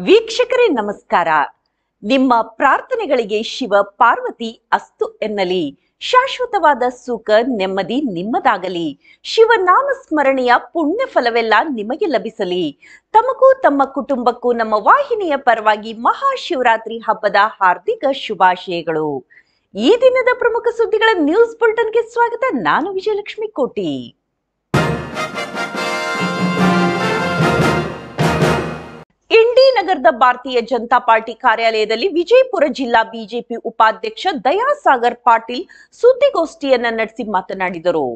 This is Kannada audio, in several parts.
ವೀಕ್ಷಕರೇ ನಮಸ್ಕಾರ ನಿಮ್ಮ ಪ್ರಾರ್ಥನೆಗಳಿಗೆ ಶಿವ ಪಾರ್ವತಿ ಅಸ್ತು ಎನ್ನಲಿ ಶಾಶ್ವತವಾದ ಸುಖ ನೆಮ್ಮದಿ ನಿಮ್ಮದಾಗಲಿ ಶಿವನಾಮ ಸ್ಮರಣೆಯ ಪುಣ್ಯ ಫಲವೆಲ್ಲ ನಿಮಗೆ ಲಭಿಸಲಿ ತಮಗೂ ತಮ್ಮ ಕುಟುಂಬಕ್ಕೂ ನಮ್ಮ ವಾಹಿನಿಯ ಪರವಾಗಿ ಮಹಾಶಿವರಾತ್ರಿ ಹಬ್ಬದ ಹಾರ್ದಿಕ ಶುಭಾಶಯಗಳು ಈ ದಿನದ ಪ್ರಮುಖ ಸುದ್ದಿಗಳ ನ್ಯೂಸ್ ಬುಲೆಟಿನ್ಗೆ ಸ್ವಾಗತ ನಾನು ವಿಜಯಲಕ್ಷ್ಮಿ ಕೋಟಿ ಇಂಡಿ ನಗರದ ಭಾರತೀಯ ಜನತಾ ಪಾರ್ಟಿ ಕಾರ್ಯಾಲಯದಲ್ಲಿ ವಿಜಯಪುರ ಜಿಲ್ಲಾ ಬಿಜೆಪಿ ಉಪಾಧ್ಯಕ್ಷ ದಯಾಸಾಗರ್ ಪಾಟೀಲ್ ಸುದ್ದಿಗೋಷ್ಠಿಯನ್ನ ನಡೆಸಿ ಮಾತನಾಡಿದರು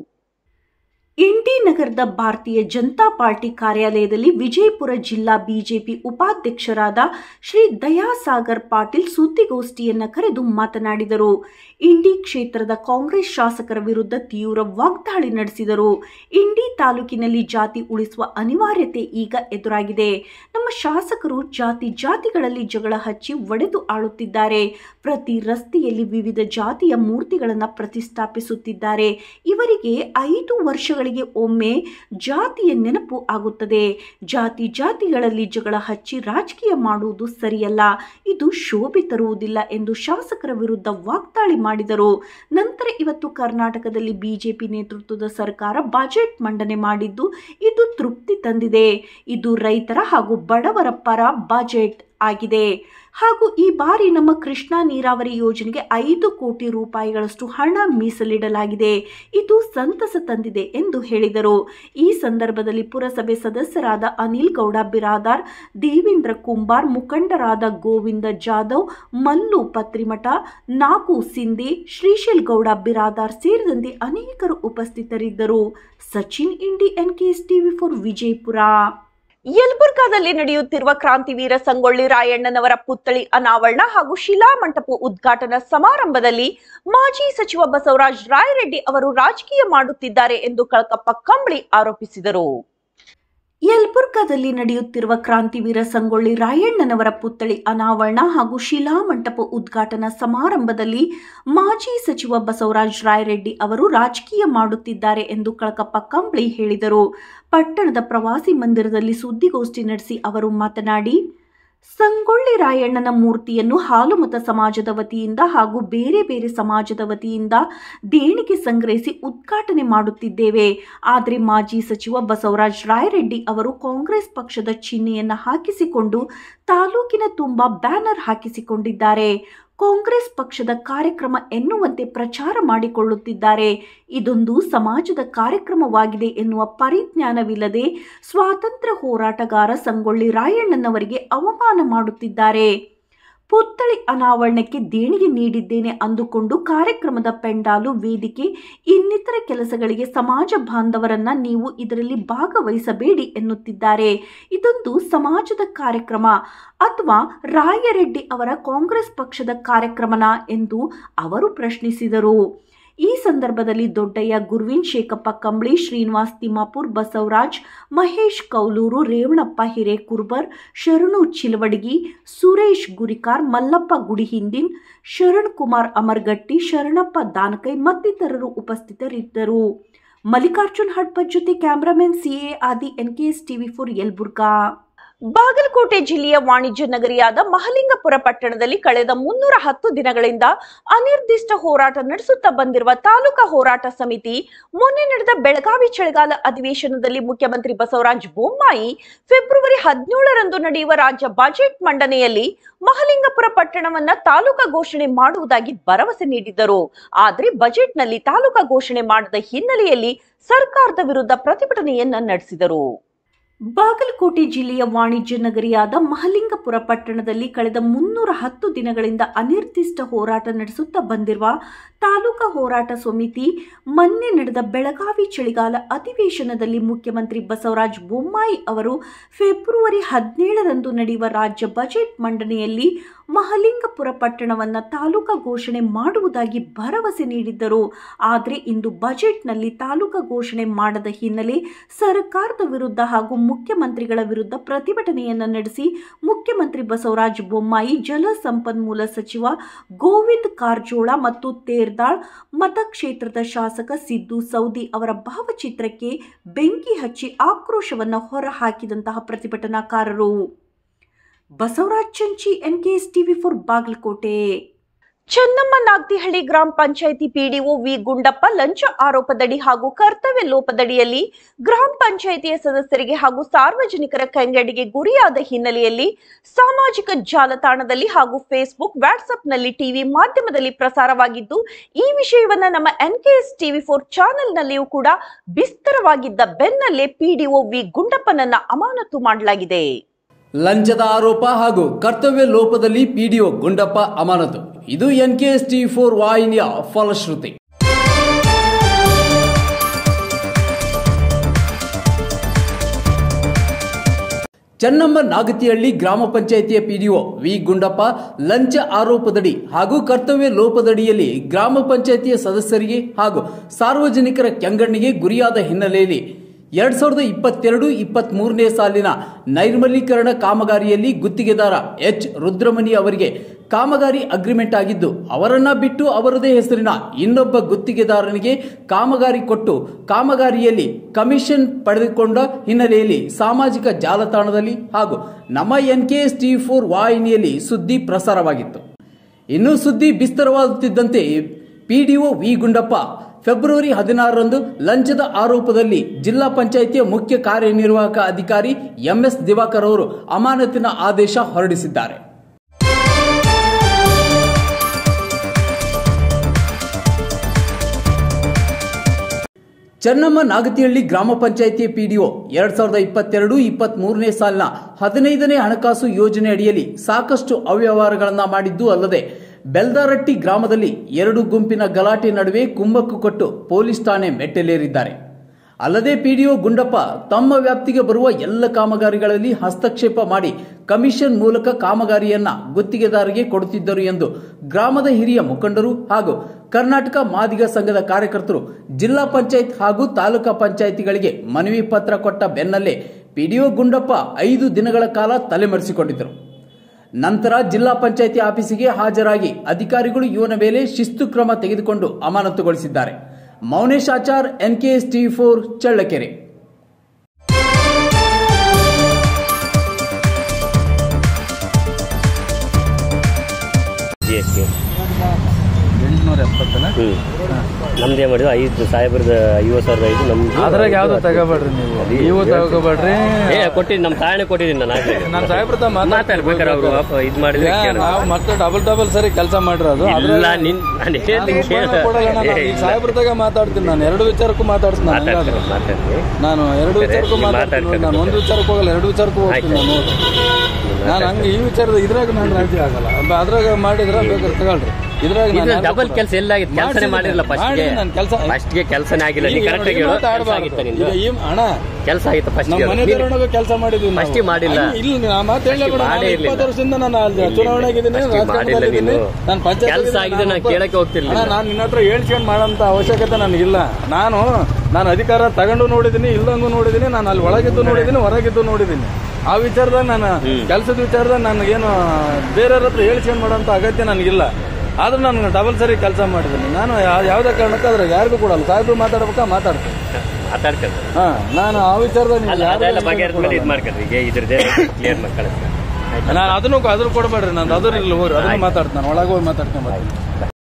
ಇಂಡಿ ನಗರದ ಭಾರತೀಯ ಜನತಾ ಪಾರ್ಟಿ ಕಾರ್ಯಾಲಯದಲ್ಲಿ ವಿಜಯಪುರ ಜಿಲ್ಲಾ ಬಿಜೆಪಿ ಉಪಾಧ್ಯಕ್ಷರಾದ ಶ್ರೀ ದಯಾಸಾಗರ್ ಪಾಟೀಲ್ ಸುದ್ದಿಗೋಷ್ಠಿಯನ್ನ ಕರೆದು ಮಾತನಾಡಿದರು ಇಂಡಿ ಕ್ಷೇತ್ರದ ಕಾಂಗ್ರೆಸ್ ಶಾಸಕರ ವಿರುದ್ಧ ತೀವ್ರ ವಾಗ್ದಾಳಿ ನಡೆಸಿದರು ಇಂಡಿ ತಾಲೂಕಿನಲ್ಲಿ ಜಾತಿ ಉಳಿಸುವ ಅನಿವಾರ್ಯತೆ ಈಗ ಎದುರಾಗಿದೆ ನಮ್ಮ ಶಾಸಕರು ಜಾತಿ ಜಾತಿಗಳಲ್ಲಿ ಜಗಳ ಹಚ್ಚಿ ಒಡೆದು ಆಳುತ್ತಿದ್ದಾರೆ ಪ್ರತಿ ರಸ್ತೆಯಲ್ಲಿ ವಿವಿಧ ಜಾತಿಯ ಮೂರ್ತಿಗಳನ್ನು ಪ್ರತಿಷ್ಠಾಪಿಸುತ್ತಿದ್ದಾರೆ ಇವರಿಗೆ ಐದು ವರ್ಷಗಳಿಗೆ ಒಮ್ಮೆ ಜಾತಿಯ ನೆನಪು ಆಗುತ್ತದೆ ಜಾತಿ ಜಾತಿಗಳಲ್ಲಿ ಜಗಳ ಹಚ್ಚಿ ರಾಜಕೀಯ ಮಾಡುವುದು ಸರಿಯಲ್ಲ ಇದು ಶೋಭೆ ತರುವುದಿಲ್ಲ ಎಂದು ಶಾಸಕರ ವಿರುದ್ಧ ವಾಗ್ದಾಳಿ ಮಾಡಿದರು ನಂತರ ಇವತ್ತು ಕರ್ನಾಟಕದಲ್ಲಿ ಬಿಜೆಪಿ ನೇತೃತ್ವದ ಸರ್ಕಾರ ಬಜೆಟ್ ಮಂಡನೆ ಮಾಡಿದ್ದು ಇದು ತೃಪ್ತಿ ತಂದಿದೆ ಇದು ರೈತರ ಹಾಗೂ ಬಡವರ ಪರ ಬಜೆಟ್ ಆಗಿದೆ ಹಾಗೂ ಈ ಬಾರಿ ನಮ್ಮ ಕೃಷ್ಣಾ ನೀರಾವರಿ ಯೋಜನೆಗೆ ಐದು ಕೋಟಿ ರೂಪಾಯಿಗಳಷ್ಟು ಹಣ ಮೀಸಲಿಡಲಾಗಿದೆ ಇದು ಸಂತಸ ತಂದಿದೆ ಎಂದು ಹೇಳಿದರು ಈ ಸಂದರ್ಭದಲ್ಲಿ ಪುರಸಭೆ ಸದಸ್ಯರಾದ ಅನಿಲ್ ಗೌಡ ಬಿರಾದಾರ್ ದೇವೇಂದ್ರ ಕುಂಬಾರ್ ಮುಖಂಡರಾದ ಗೋವಿಂದ ಜಾಧವ್ ಮಲ್ಲು ಪತ್ರಿಮಠ ನಾಗು ಸಿಂಧಿ ಶ್ರೀಶೈಲ್ ಗೌಡ ಬಿರಾದಾರ್ ಸೇರಿದಂತೆ ಅನೇಕರು ಉಪಸ್ಥಿತರಿದ್ದರು Sachin Indi N K S TV for Vijayapura ಯಲಬುರ್ಗಾದಲ್ಲಿ ನಡೆಯುತ್ತಿರುವ ಕ್ರಾಂತಿವೀರ ಸಂಗೊಳ್ಳಿ ರಾಯಣ್ಣನವರ ಪುತ್ಥಳಿ ಅನಾವರಣ ಹಾಗೂ ಶಿಲಾಮಂಟಪ ಉದ್ಘಾಟನಾ ಸಮಾರಂಭದಲ್ಲಿ ಮಾಜಿ ಸಚಿವ ಬಸವರಾಜ ರಾಯರೆಡ್ಡಿ ಅವರು ರಾಜಕೀಯ ಮಾಡುತ್ತಿದ್ದಾರೆ ಎಂದು ಕಳಕಪ್ಪ ಕಂಬಳಿ ಆರೋಪಿಸಿದರು ಯಲಬುರ್ಗಾದಲ್ಲಿ ನಡೆಯುತ್ತಿರುವ ಕ್ರಾಂತಿವೀರ ಸಂಗೊಳ್ಳಿ ರಾಯಣ್ಣನವರ ಪುತ್ಥಳಿ ಅನಾವರಣ ಹಾಗೂ ಶಿಲಾಮಂಟಪ ಉದ್ಘಾಟನಾ ಸಮಾರಂಭದಲ್ಲಿ ಮಾಜಿ ಸಚಿವ ಬಸವರಾಜ ರಾಯರೆಡ್ಡಿ ಅವರು ರಾಜಕೀಯ ಮಾಡುತ್ತಿದ್ದಾರೆ ಎಂದು ಕಳಕಪ್ಪ ಕಂಬಳಿ ಹೇಳಿದರು ಪಟ್ಟಣದ ಪ್ರವಾಸಿ ಮಂದಿರದಲ್ಲಿ ಸುದ್ದಿಗೋಷ್ಠಿ ನಡೆಸಿ ಅವರು ಮಾತನಾಡಿ ಸಂಗೊಳ್ಳಿ ರಾಯಣ್ಣನ ಮೂರ್ತಿಯನ್ನು ಹಾಲುಮತ ಸಮಾಜದ ವತಿಯಿಂದ ಹಾಗೂ ಬೇರೆ ಬೇರೆ ಸಮಾಜದ ವತಿಯಿಂದ ದೇಣಿಗೆ ಸಂಗ್ರಹಿಸಿ ಉದ್ಘಾಟನೆ ಮಾಡುತ್ತಿದ್ದೇವೆ ಆದರೆ ಮಾಜಿ ಸಚಿವ ಬಸವರಾಜ ರಾಯರೆಡ್ಡಿ ಅವರು ಕಾಂಗ್ರೆಸ್ ಪಕ್ಷದ ಚಿಹ್ನೆಯನ್ನು ಹಾಕಿಸಿಕೊಂಡು ತಾಲೂಕಿನ ತುಂಬ ಬ್ಯಾನರ್ ಹಾಕಿಸಿಕೊಂಡಿದ್ದಾರೆ ಕಾಂಗ್ರೆಸ್ ಪಕ್ಷದ ಕಾರ್ಯಕ್ರಮ ಎನ್ನುವಂತೆ ಪ್ರಚಾರ ಮಾಡಿಕೊಳ್ಳುತ್ತಿದ್ದಾರೆ ಇದೊಂದು ಸಮಾಜದ ಕಾರ್ಯಕ್ರಮವಾಗಿದೆ ಎನ್ನುವ ಪರಿಜ್ಞಾನವಿಲ್ಲದೆ ಸ್ವಾತಂತ್ರ್ಯ ಹೋರಾಟಗಾರ ಸಂಗೊಳ್ಳಿ ರಾಯಣ್ಣನವರಿಗೆ ಅವಮಾನ ಮಾಡುತ್ತಿದ್ದಾರೆ ಪುತ್ಥಳಿ ಅನಾವರಣಕ್ಕೆ ದೇಣಿಗೆ ನೀಡಿದ್ದೇನೆ ಅಂದುಕೊಂಡು ಕಾರ್ಯಕ್ರಮದ ಪೆಂಡಾಲು ವೇದಿಕೆ ಇನ್ನಿತರ ಕೆಲಸಗಳಿಗೆ ಸಮಾಜ ಬಾಂಧವರನ್ನ ನೀವು ಇದರಲ್ಲಿ ಭಾಗವಹಿಸಬೇಡಿ ಎನ್ನುತ್ತಿದ್ದಾರೆ ಇದೊಂದು ಸಮಾಜದ ಕಾರ್ಯಕ್ರಮ ಅಥವಾ ರಾಯರೆಡ್ಡಿ ಅವರ ಕಾಂಗ್ರೆಸ್ ಪಕ್ಷದ ಕಾರ್ಯಕ್ರಮನ ಎಂದು ಅವರು ಪ್ರಶ್ನಿಸಿದರು ಈ ಸಂದರ್ಭದಲ್ಲಿ ದೊಡ್ಡಯ್ಯ ಗುರುವಿನ್ ಶೇಖಪ್ಪ ಕಂಬಳಿ ಶ್ರೀನಿವಾಸ್ ತಿಮ್ಮಾಪುರ್ ಬಸವರಾಜ್ ಮಹೇಶ್ ಕೌಲೂರು ರೇವಣಪ್ಪ ಹಿರೇಕುರ್ಬರ್ ಶರಣು ಚಿಲವಡಗಿ ಸುರೇಶ್ ಗುರಿಕಾರ್ ಮಲ್ಲಪ್ಪ ಗುಡಿಹಿಂದಿನ್ ಶರಣ್ ಕುಮಾರ್ ಅಮರ್ಗಟ್ಟಿ ಶರಣಪ್ಪ ದಾನಕೈ ಮತ್ತಿತರರು ಉಪಸ್ಥಿತರಿದ್ದರು ಮಲ್ಲಿಕಾರ್ಜುನ್ ಹಡ್ಪತ್ ಜೊತೆ cameraman CA Adi NKS TV four Yelburga Bagalkote ಜಿಲ್ಲೆಯ ವಾಣಿಜ್ಯ ನಗರಿಯಾದ ಮಹಲಿಂಗಪುರ ಪಟ್ಟಣದಲ್ಲಿ ಕಳೆದ ಮುನ್ನೂರ ಹತ್ತು ದಿನಗಳಿಂದ ಅನಿರ್ದಿಷ್ಟ ಹೋರಾಟ ನಡೆಸುತ್ತಾ ಬಂದಿರುವ ತಾಲೂಕಾ ಹೋರಾಟ ಸಮಿತಿ ಮೊನ್ನೆ ನಡೆದ ಬೆಳಗಾವಿ ಚಳಿಗಾಲ ಅಧಿವೇಶನದಲ್ಲಿ ಮುಖ್ಯಮಂತ್ರಿ ಬಸವರಾಜ ಬೊಮ್ಮಾಯಿ ಫೆಬ್ರವರಿ ಹದಿನೇಳರಂದು ನಡೆಯುವ ರಾಜ್ಯ ಬಜೆಟ್ ಮಂಡನೆಯಲ್ಲಿ ಮಹಲಿಂಗಪುರ ಪಟ್ಟಣವನ್ನ ತಾಲೂಕಾ ಘೋಷಣೆ ಮಾಡುವುದಾಗಿ ಭರವಸೆ ನೀಡಿದ್ದರು ಆದರೆ ಬಜೆಟ್ನಲ್ಲಿ ತಾಲೂಕಾ ಘೋಷಣೆ ಮಾಡದ ಹಿನ್ನೆಲೆಯಲ್ಲಿ ಸರ್ಕಾರದ ವಿರುದ್ಧ ಪ್ರತಿಭಟನೆಯನ್ನ ನಡೆಸಿದರು ಬಾಗಲಕೋಟೆ ಜಿಲ್ಲೆಯ ವಾಣಿಜ್ಯ ನಗರಿಯಾದ ಮಹಲಿಂಗಪುರ ಪಟ್ಟಣದಲ್ಲಿ ಕಳೆದ ಮುನ್ನೂರ ಹತ್ತು ದಿನಗಳಿಂದ ಅನಿರ್ದಿಷ್ಟ ಹೋರಾಟ ನಡೆಸುತ್ತಾ ಬಂದಿರುವ ತಾಲೂಕಾ ಹೋರಾಟ ಸಮಿತಿ ಮೊನ್ನೆ ನಡೆದ ಬೆಳಗಾವಿ ಚಳಿಗಾಲ ಅಧಿವೇಶನದಲ್ಲಿ ಮುಖ್ಯಮಂತ್ರಿ ಬಸವರಾಜ ಬೊಮ್ಮಾಯಿ ಅವರು ಫೆಬ್ರವರಿ ಹದಿನೇಳರಂದು ನಡೆಯುವ ರಾಜ್ಯ ಬಜೆಟ್ ಮಂಡನೆಯಲ್ಲಿ ಮಹಲಿಂಗಪುರ ಪಟ್ಟಣವನ್ನು ತಾಲೂಕಾ ಘೋಷಣೆ ಮಾಡುವುದಾಗಿ ಭರವಸೆ ನೀಡಿದ್ದರು ಆದರೆ ಇಂದು ಬಜೆಟ್ನಲ್ಲಿ ತಾಲೂಕಾ ಘೋಷಣೆ ಮಾಡದ ಹಿನ್ನೆಲೆ ಸರ್ಕಾರದ ವಿರುದ್ಧ ಹಾಗೂ ಮುಖ್ಯಮಂತ್ರಿಗಳ ವಿರುದ್ಧ ಪ್ರತಿಭಟನೆಯನ್ನು ನಡೆಸಿ ಮುಖ್ಯಮಂತ್ರಿ ಬಸವರಾಜ ಬೊಮ್ಮಾಯಿ ಜಲ ಸಂಪನ್ಮೂಲ ಸಚಿವ ಗೋವಿಂದ್ ಕಾರಜೋಳ ಮತ್ತು ತೇರ್ದಾಳ್ ಮತಕ್ಷೇತ್ರದ ಶಾಸಕ ಸಿದ್ದು ಸೌದಿ ಅವರ ಭಾವಚಿತ್ರಕ್ಕೆ ಬೆಂಕಿ ಹಚ್ಚಿ ಆಕ್ರೋಶವನ್ನು ಹೊರಹಾಕಿದಂತಹ ಪ್ರತಿಭಟನಾಕಾರರು Basavaraj Chanchi NKS TV four Bagalkote Chennamma Nagtihalli ಗ್ರಾಮ ಪಂಚಾಯಿತಿ ಪಿಡಿಒ ವಿ ಗುಂಡಪ್ಪ ಲಂಚ ಆರೋಪದಡಿ ಹಾಗೂ ಕರ್ತವ್ಯ ಲೋಪದಡಿಯಲ್ಲಿ ಗ್ರಾಮ ಪಂಚಾಯಿತಿಯ ಸದಸ್ಯರಿಗೆ ಹಾಗೂ ಸಾರ್ವಜನಿಕರ ಕಂಗಡಿಗೆ ಗುರಿಯಾದ ಹಿನ್ನೆಲೆಯಲ್ಲಿ ಸಾಮಾಜಿಕ ಜಾಲತಾಣದಲ್ಲಿ ಹಾಗೂ ಫೇಸ್ಬುಕ್ ವಾಟ್ಸ್ಆಪ್ನಲ್ಲಿ ಟಿವಿ ಮಾಧ್ಯಮದಲ್ಲಿ ಪ್ರಸಾರವಾಗಿದ್ದು ಈ ವಿಷಯವನ್ನ ನಮ್ಮ ಎನ್ಕೆಎಸ್ ಟಿವಿ ಫೋರ್ ಚಾನೆಲ್ನಲ್ಲಿಯೂ ಕೂಡ ಬಿಸ್ತರವಾಗಿದ್ದ ಬೆನ್ನಲ್ಲೇ ಪಿಡಿಒ ವಿ ಗುಂಡಪ್ಪನನ್ನ ಅಮಾನತು ಮಾಡಲಾಗಿದೆ ಲಂಚದ ಆರೋಪ ಹಾಗೂ ಕರ್ತವ್ಯ ಲೋಪದಲ್ಲಿ ಪಿಡಿಒ ಗುಂಡಪ್ಪ ಅಮಾನತು ಇದು ಎನ್ಕೆಎಸ್ ಟಿ ಫೋರ್ ವಾಹಿನಿಯ ಫಲಶ್ರುತಿ ಚೆನ್ನಮ್ಮ ನಾಗತಿಹಳ್ಳಿ ಗ್ರಾಮ ಪಂಚಾಯಿತಿಯ ಪಿಡಿಒ ವಿ ಗುಂಡಪ್ಪ ಲಂಚ ಆರೋಪದಡಿ ಹಾಗೂ ಕರ್ತವ್ಯ ಲೋಪದಡಿಯಲ್ಲಿ ಗ್ರಾಮ ಪಂಚಾಯಿತಿಯ ಸದಸ್ಯರಿಗೆ ಹಾಗೂ ಸಾರ್ವಜನಿಕರ ಕೆಂಗಣ್ಣಿಗೆ ಗುರಿಯಾದ ಹಿನ್ನೆಲೆಯಲ್ಲಿ ಎರಡ್ ಸಾವಿರದ ಇಪ್ಪತ್ತೆರಡು ಇಪ್ಪತ್ತ್ ಮೂರನೇ ಸಾಲಿನ ನೈರ್ಮಲೀಕರಣ ಕಾಮಗಾರಿಯಲ್ಲಿ ಗುತ್ತಿಗೆದಾರ ಎಚ್ ರುದ್ರಮಣಿ ಅವರಿಗೆ ಕಾಮಗಾರಿ ಅಗ್ರಿಮೆಂಟ್ ಆಗಿದ್ದು ಅವರನ್ನ ಬಿಟ್ಟು ಅವರದೇ ಹೆಸರಿನ ಇನ್ನೊಬ್ಬ ಗುತ್ತಿಗೆದಾರನಿಗೆ ಕಾಮಗಾರಿ ಕೊಟ್ಟು ಕಾಮಗಾರಿಯಲ್ಲಿ ಕಮಿಷನ್ ಪಡೆದುಕೊಂಡ ಹಿನ್ನೆಲೆಯಲ್ಲಿ ಸಾಮಾಜಿಕ ಜಾಲತಾಣದಲ್ಲಿ ಹಾಗೂ ನಮ್ಮ N K S T four ವಾಹಿನಿಯಲ್ಲಿ ಸುದ್ದಿ ಪ್ರಸಾರವಾಗಿತ್ತು ಇನ್ನು ಸುದ್ದಿ ಬಿಸ್ತರವಾಗುತ್ತಿದ್ದಂತೆ ಪಿಡಿಒ ವಿ ಗುಂಡಪ್ಪ ಫೆಬ್ರವರಿ ಹದಿನಾರರಂದು ಲಂಚದ ಆರೋಪದಲ್ಲಿ ಜಿಲ್ಲಾ ಪಂಚಾಯಿತಿಯ ಮುಖ್ಯ ಕಾರ್ಯನಿರ್ವಾಹಕ ಅಧಿಕಾರಿ ಎಂಎಸ್ ದಿವಾಕರ್ ಅವರು ಅಮಾನತಿನ ಆದೇಶ ಹೊರಡಿಸಿದ್ದಾರೆ ಚೆನ್ನಮ್ಮ ನಾಗತಿಹಳ್ಳಿ ಗ್ರಾಮ ಪಂಚಾಯಿತಿಯ ಪಿಡಿಒ ಎರಡ್ ಸಾವಿರದ ಇಪ್ಪತ್ತೆರಡು ಇಪ್ಪತ್ತ್ ಮೂರನೇ ಸಾಲಿನ ಹದಿನೈದನೇ ಹಣಕಾಸು ಯೋಜನೆ ಅಡಿಯಲ್ಲಿ ಸಾಕಷ್ಟು ಅವ್ಯವಹಾರಗಳನ್ನ ಮಾಡಿದ್ದು ಅಲ್ಲದೆ ಬೆಲ್ದಾರಟ್ಟಿ ಗ್ರಾಮದಲ್ಲಿ ಎರಡು ಗುಂಪಿನ ಗಲಾಟೆ ನಡುವೆ ಕುಮ್ಮಕ್ಕು ಕೊಟ್ಟು ಪೊಲೀಸ್ ಠಾಣೆ ಮೆಟ್ಟಲೇರಿದ್ದಾರೆ ಅಲ್ಲದೆ ಪಿಡಿಒ ಗುಂಡಪ್ಪ ತಮ್ಮ ವ್ಯಾಪ್ತಿಗೆ ಬರುವ ಎಲ್ಲ ಕಾಮಗಾರಿಗಳಲ್ಲಿ ಹಸ್ತಕ್ಷೇಪ ಮಾಡಿ ಕಮಿಷನ್ ಮೂಲಕ ಕಾಮಗಾರಿಯನ್ನ ಗುತ್ತಿಗೆದಾರರಿಗೆ ಕೊಡುತ್ತಿದ್ದರು ಎಂದು ಗ್ರಾಮದ ಹಿರಿಯ ಮುಖಂಡರು ಹಾಗೂ ಕರ್ನಾಟಕ ಮಾದಿಗ ಸಂಘದ ಕಾರ್ಯಕರ್ತರು ಜಿಲ್ಲಾ ಪಂಚಾಯತ್ ಹಾಗೂ ತಾಲೂಕಾ ಪಂಚಾಯಿತಿಗಳಿಗೆ ಮನವಿ ಪತ್ರ ಕೊಟ್ಟ ಬೆನ್ನಲ್ಲೇ ಪಿಡಿಒ ಗುಂಡಪ್ಪ ಐದು ದಿನಗಳ ಕಾಲ ತಲೆಮರೆಸಿಕೊಂಡಿದ್ದರು ನಂತರ ಜಿಲ್ಲಾ ಪಂಚಾಯಿತಿ ಆಫೀಸಿಗೆ ಹಾಜರಾಗಿ ಅಧಿಕಾರಿಗಳು ಇವನ ಮೇಲೆ ಶಿಸ್ತು ಕ್ರಮ ತೆಗೆದುಕೊಂಡು ಅಮಾನತುಗೊಳಿಸಿದ್ದಾರೆ Mounesh Achar NKS T four Challakere G S T ಎಂಟುನೂರ ಎಪ್ಪತ್ತಲ್ಲ ಹ್ಞೂ ನಮ್ದು ಏನು ಮಾಡಿದ್ರು ಐದು ಸಾಹೇಬ್ರದ್ದು ಐವತ್ತು ಸಾವಿರದ ಐದು ನಮ್ದು ಅದ್ರಾಗ ಯಾವ್ದು ತಗೋಬೇಡ್ರಿ ನೀವು ನೀವು ತಗೋಬೇಡ್ರಿ ಏ ಕೊಟ್ಟಿದ್ದು ನಮ್ಮ ತಾಯಣೆ ಕೊಟ್ಟಿದ್ದೀನಿ ನಾನು ಆಗ್ಲೇ ನಾನು ಸಾಹೇಬ್ರ ಹತ್ರ ಮಾತಾಡ್ಬೇಕಾರೆ ಅವರು ಇದು ಮಾಡಿದ್ರೆ ಕೇಳು. ನಾವು ಮತ್ತೆ ಡಬಲ್ ಡಬಲ್ ಸರಿ ಕೆಲಸ ಮಾಡಿರೋದು ಇಲ್ಲ ನಿನ್ ನಾನು ಹೇಳ್ತೀನಿ ಕೇಳು. ಸಾಹೇಬ್ರ ತಾಗ ಮಾತಾಡ್ತೀನಿ ನಾನು ಎರಡು ವಿಚಾರಕ್ಕೂ ಮಾತಾಡ್ತೀನಿ ನಾನು ಹಂಗಾದ್ರೆ. ಮಾತಾಡ್ತೀನಿ ಮಾತಾಡ್ತೀನಿ ನಾನು ಎರಡು ಸರಿ, ವಿಚಾರಕ್ಕೂ ನೀವು ಮಾತಾಡ್ತೀನಿ ನೋಡಿ. ಮಾತಾಡ್ಕೊಂಡು ನಾನು ಒಂದು ವಿಚಾರಕ್ಕೂ ಹೋಗಲ್ಲ ಎರಡು ವಿಚಾರಕ್ಕೂ ಹೋಗ್ತೀನಿ ನಾನು ನೋಡಿ. ನಾನು ಹಂಗೆ ಈ ವಿಚಾರದ ಇದ್ರಾಗ ನಾನು ರಾಜಿ ಆಗಲ್ಲ ಅಬ್ಬ ಅದ್ರಾಗ ಮಾಡಿದ್ರೆ ಬೇಕಾದ್ರೆ ತಗೊಳ್ರಿ ಇದ್ರಾಗ ಇದು ನಾನು ಡಬಲ್ ಕೆಲಸ ಎಲ್ಲ ಆಗಿತ್ತು ಕೆಲಸನೇ ಮಾಡ್ಸಿದ್ದೀನಿ. ಮಾಡಿರಲ್ಲ ಫಸ್ಟ್ಗೆ ಮಾಡಿದ್ದೀನಿ ನಾನು ಕೆಲಸ ಫಸ್ಟ್ಗೆ ಕೆಲಸನೇ ಆಗಿಲ್ಲ ನೀ ಕರೆಕ್ಟ್ ಆಗಿ ಹೇಳು ಕೆಲಸ ಆಗಿತ್ತು ನಿಂದು ಈಗ ಈ ಅಣ್ಣ ಕೆಲಸ ಆಗಿತ್ತು ಫಸ್ಟ್ ನಮ್ಮ ಮನೆ ದೇವರೊಳಗೆ ಕೆಲಸ ಮಾಡಿದ್ವಿ ನಾವು. ಫಸ್ಟಿಗೆ ಮಾಡಿಲ್ಲ. ಅಲ್ಲಿ- ಇಲ್ಲ ನಾ ಮಾತು ಹೇಳಲೇ ಬೇಡ. ಮಾಡೇ ನಾನು ಇರ್ಲಿಲ್ಲ. ಇಪ್ಪತ್ತು ವರ್ಷದಿಂದ ನಾನು ಅಲ್ಲಿ ಚುನಾವಣೆಗಿದ್ದೀನಿ ಫಸ್ಟಿಗೆ ಮಾಡಿಲ್ಲ ರಾಜಕಾರಣದಲ್ಲಿದ್ದೀನಿ ನೀನು. ನಾನು ಪಂಚಾಯತ್ ಕೆಲ್ಸ ಆಗಿದೆ, ನಾನು ಕೇಳಕ್ಕೆ ಹೋಗ್ತಿರ್ಲಿಲ್ಲ. ಅಣ್ಣ ನಾನು ನಿನ್ನ ಹತ್ರ ಹೇಳ್ಸ್ಕೊಂಡು ಮಾಡೋಂಥ ಅವಶ್ಯಕತೆ ನನಗಿಲ್ಲ ನಾನು ನಾನು ಅಧಿಕಾರ ತಗೊಂಡು ನೋಡಿದ್ದೀನಿ ಇಲ್ದಂಗೂ ನೋಡಿದ್ದೀನಿ ನಾನು ಅಲ್ಲಿ ಒಳಗಿದ್ದು ನೋಡಿದ್ದೀನಿ ಹೊರಗಿದ್ದು ನೋಡಿದ್ದೀನಿ ಆ ವಿಚಾರದಾಗ ನಾನು ಕೆಲಸದ ವಿಚಾರದಾಗ ನನಗೇನು ಬೇರೆಯವ್ರ ಹತ್ರ ಹೇಳ್ಸ್ಕೊಂಡು ಮಾಡೋಂಥ ಅಗತ್ಯ ನನಗಿಲ್ಲ ಆದ್ರೂ ನಾನು ಡಬಲ್ ಸರಿ ಕೆಲಸ ಮಾಡಿದ್ದೀನಿ ನಾನು ಯಾ- ಯಾವುದೇ ಕಾರಣಕ್ಕೂ ಅದ್ರಾಗ ಯಾರಿಗೂ ಕೊಡಲ್ಲ ಸಾಹೇಬ್ರು ಮಾತಾಡ್ಬೇಕಾ ಮಾತಾಡ್ತೀನಿ ಮಾತಾಡ್ಕೊಂಡು ಹಾ ನಾನು ಆ ವಿಚಾರದಾಗ ಅಲ್ಲ ನೀವು ಯಾರಿಗೂ ಅದೆಲ್ಲ ಬಗೆಹರಿದ ಇದು ಮಾಡ್ಕೊಂಡ್ರಿ ಈಗ ಇದ್ರದ್ದೇ ಕ್ಲಿಯರ್ ಮಾಡಿ ಕಳಿಸ್ತೀನಿ ಆಯ್ತಾ ನಾನು ಅದನ್ನು ಅದ್ರ ಕೊಡಬೇಡ್ರಿ ನಾನು ಅದ್ರ ಇಲ್ಲ ಹೋಗ್ರಿ ಅದನ್ನ ಮಾತಾಡ್ತೀನಿ ನಾನು ಒಳಗೆ ಹೋಗಿ ಮಾತಾಡ್ತೀನಿ ಬರ್ತೀನಿ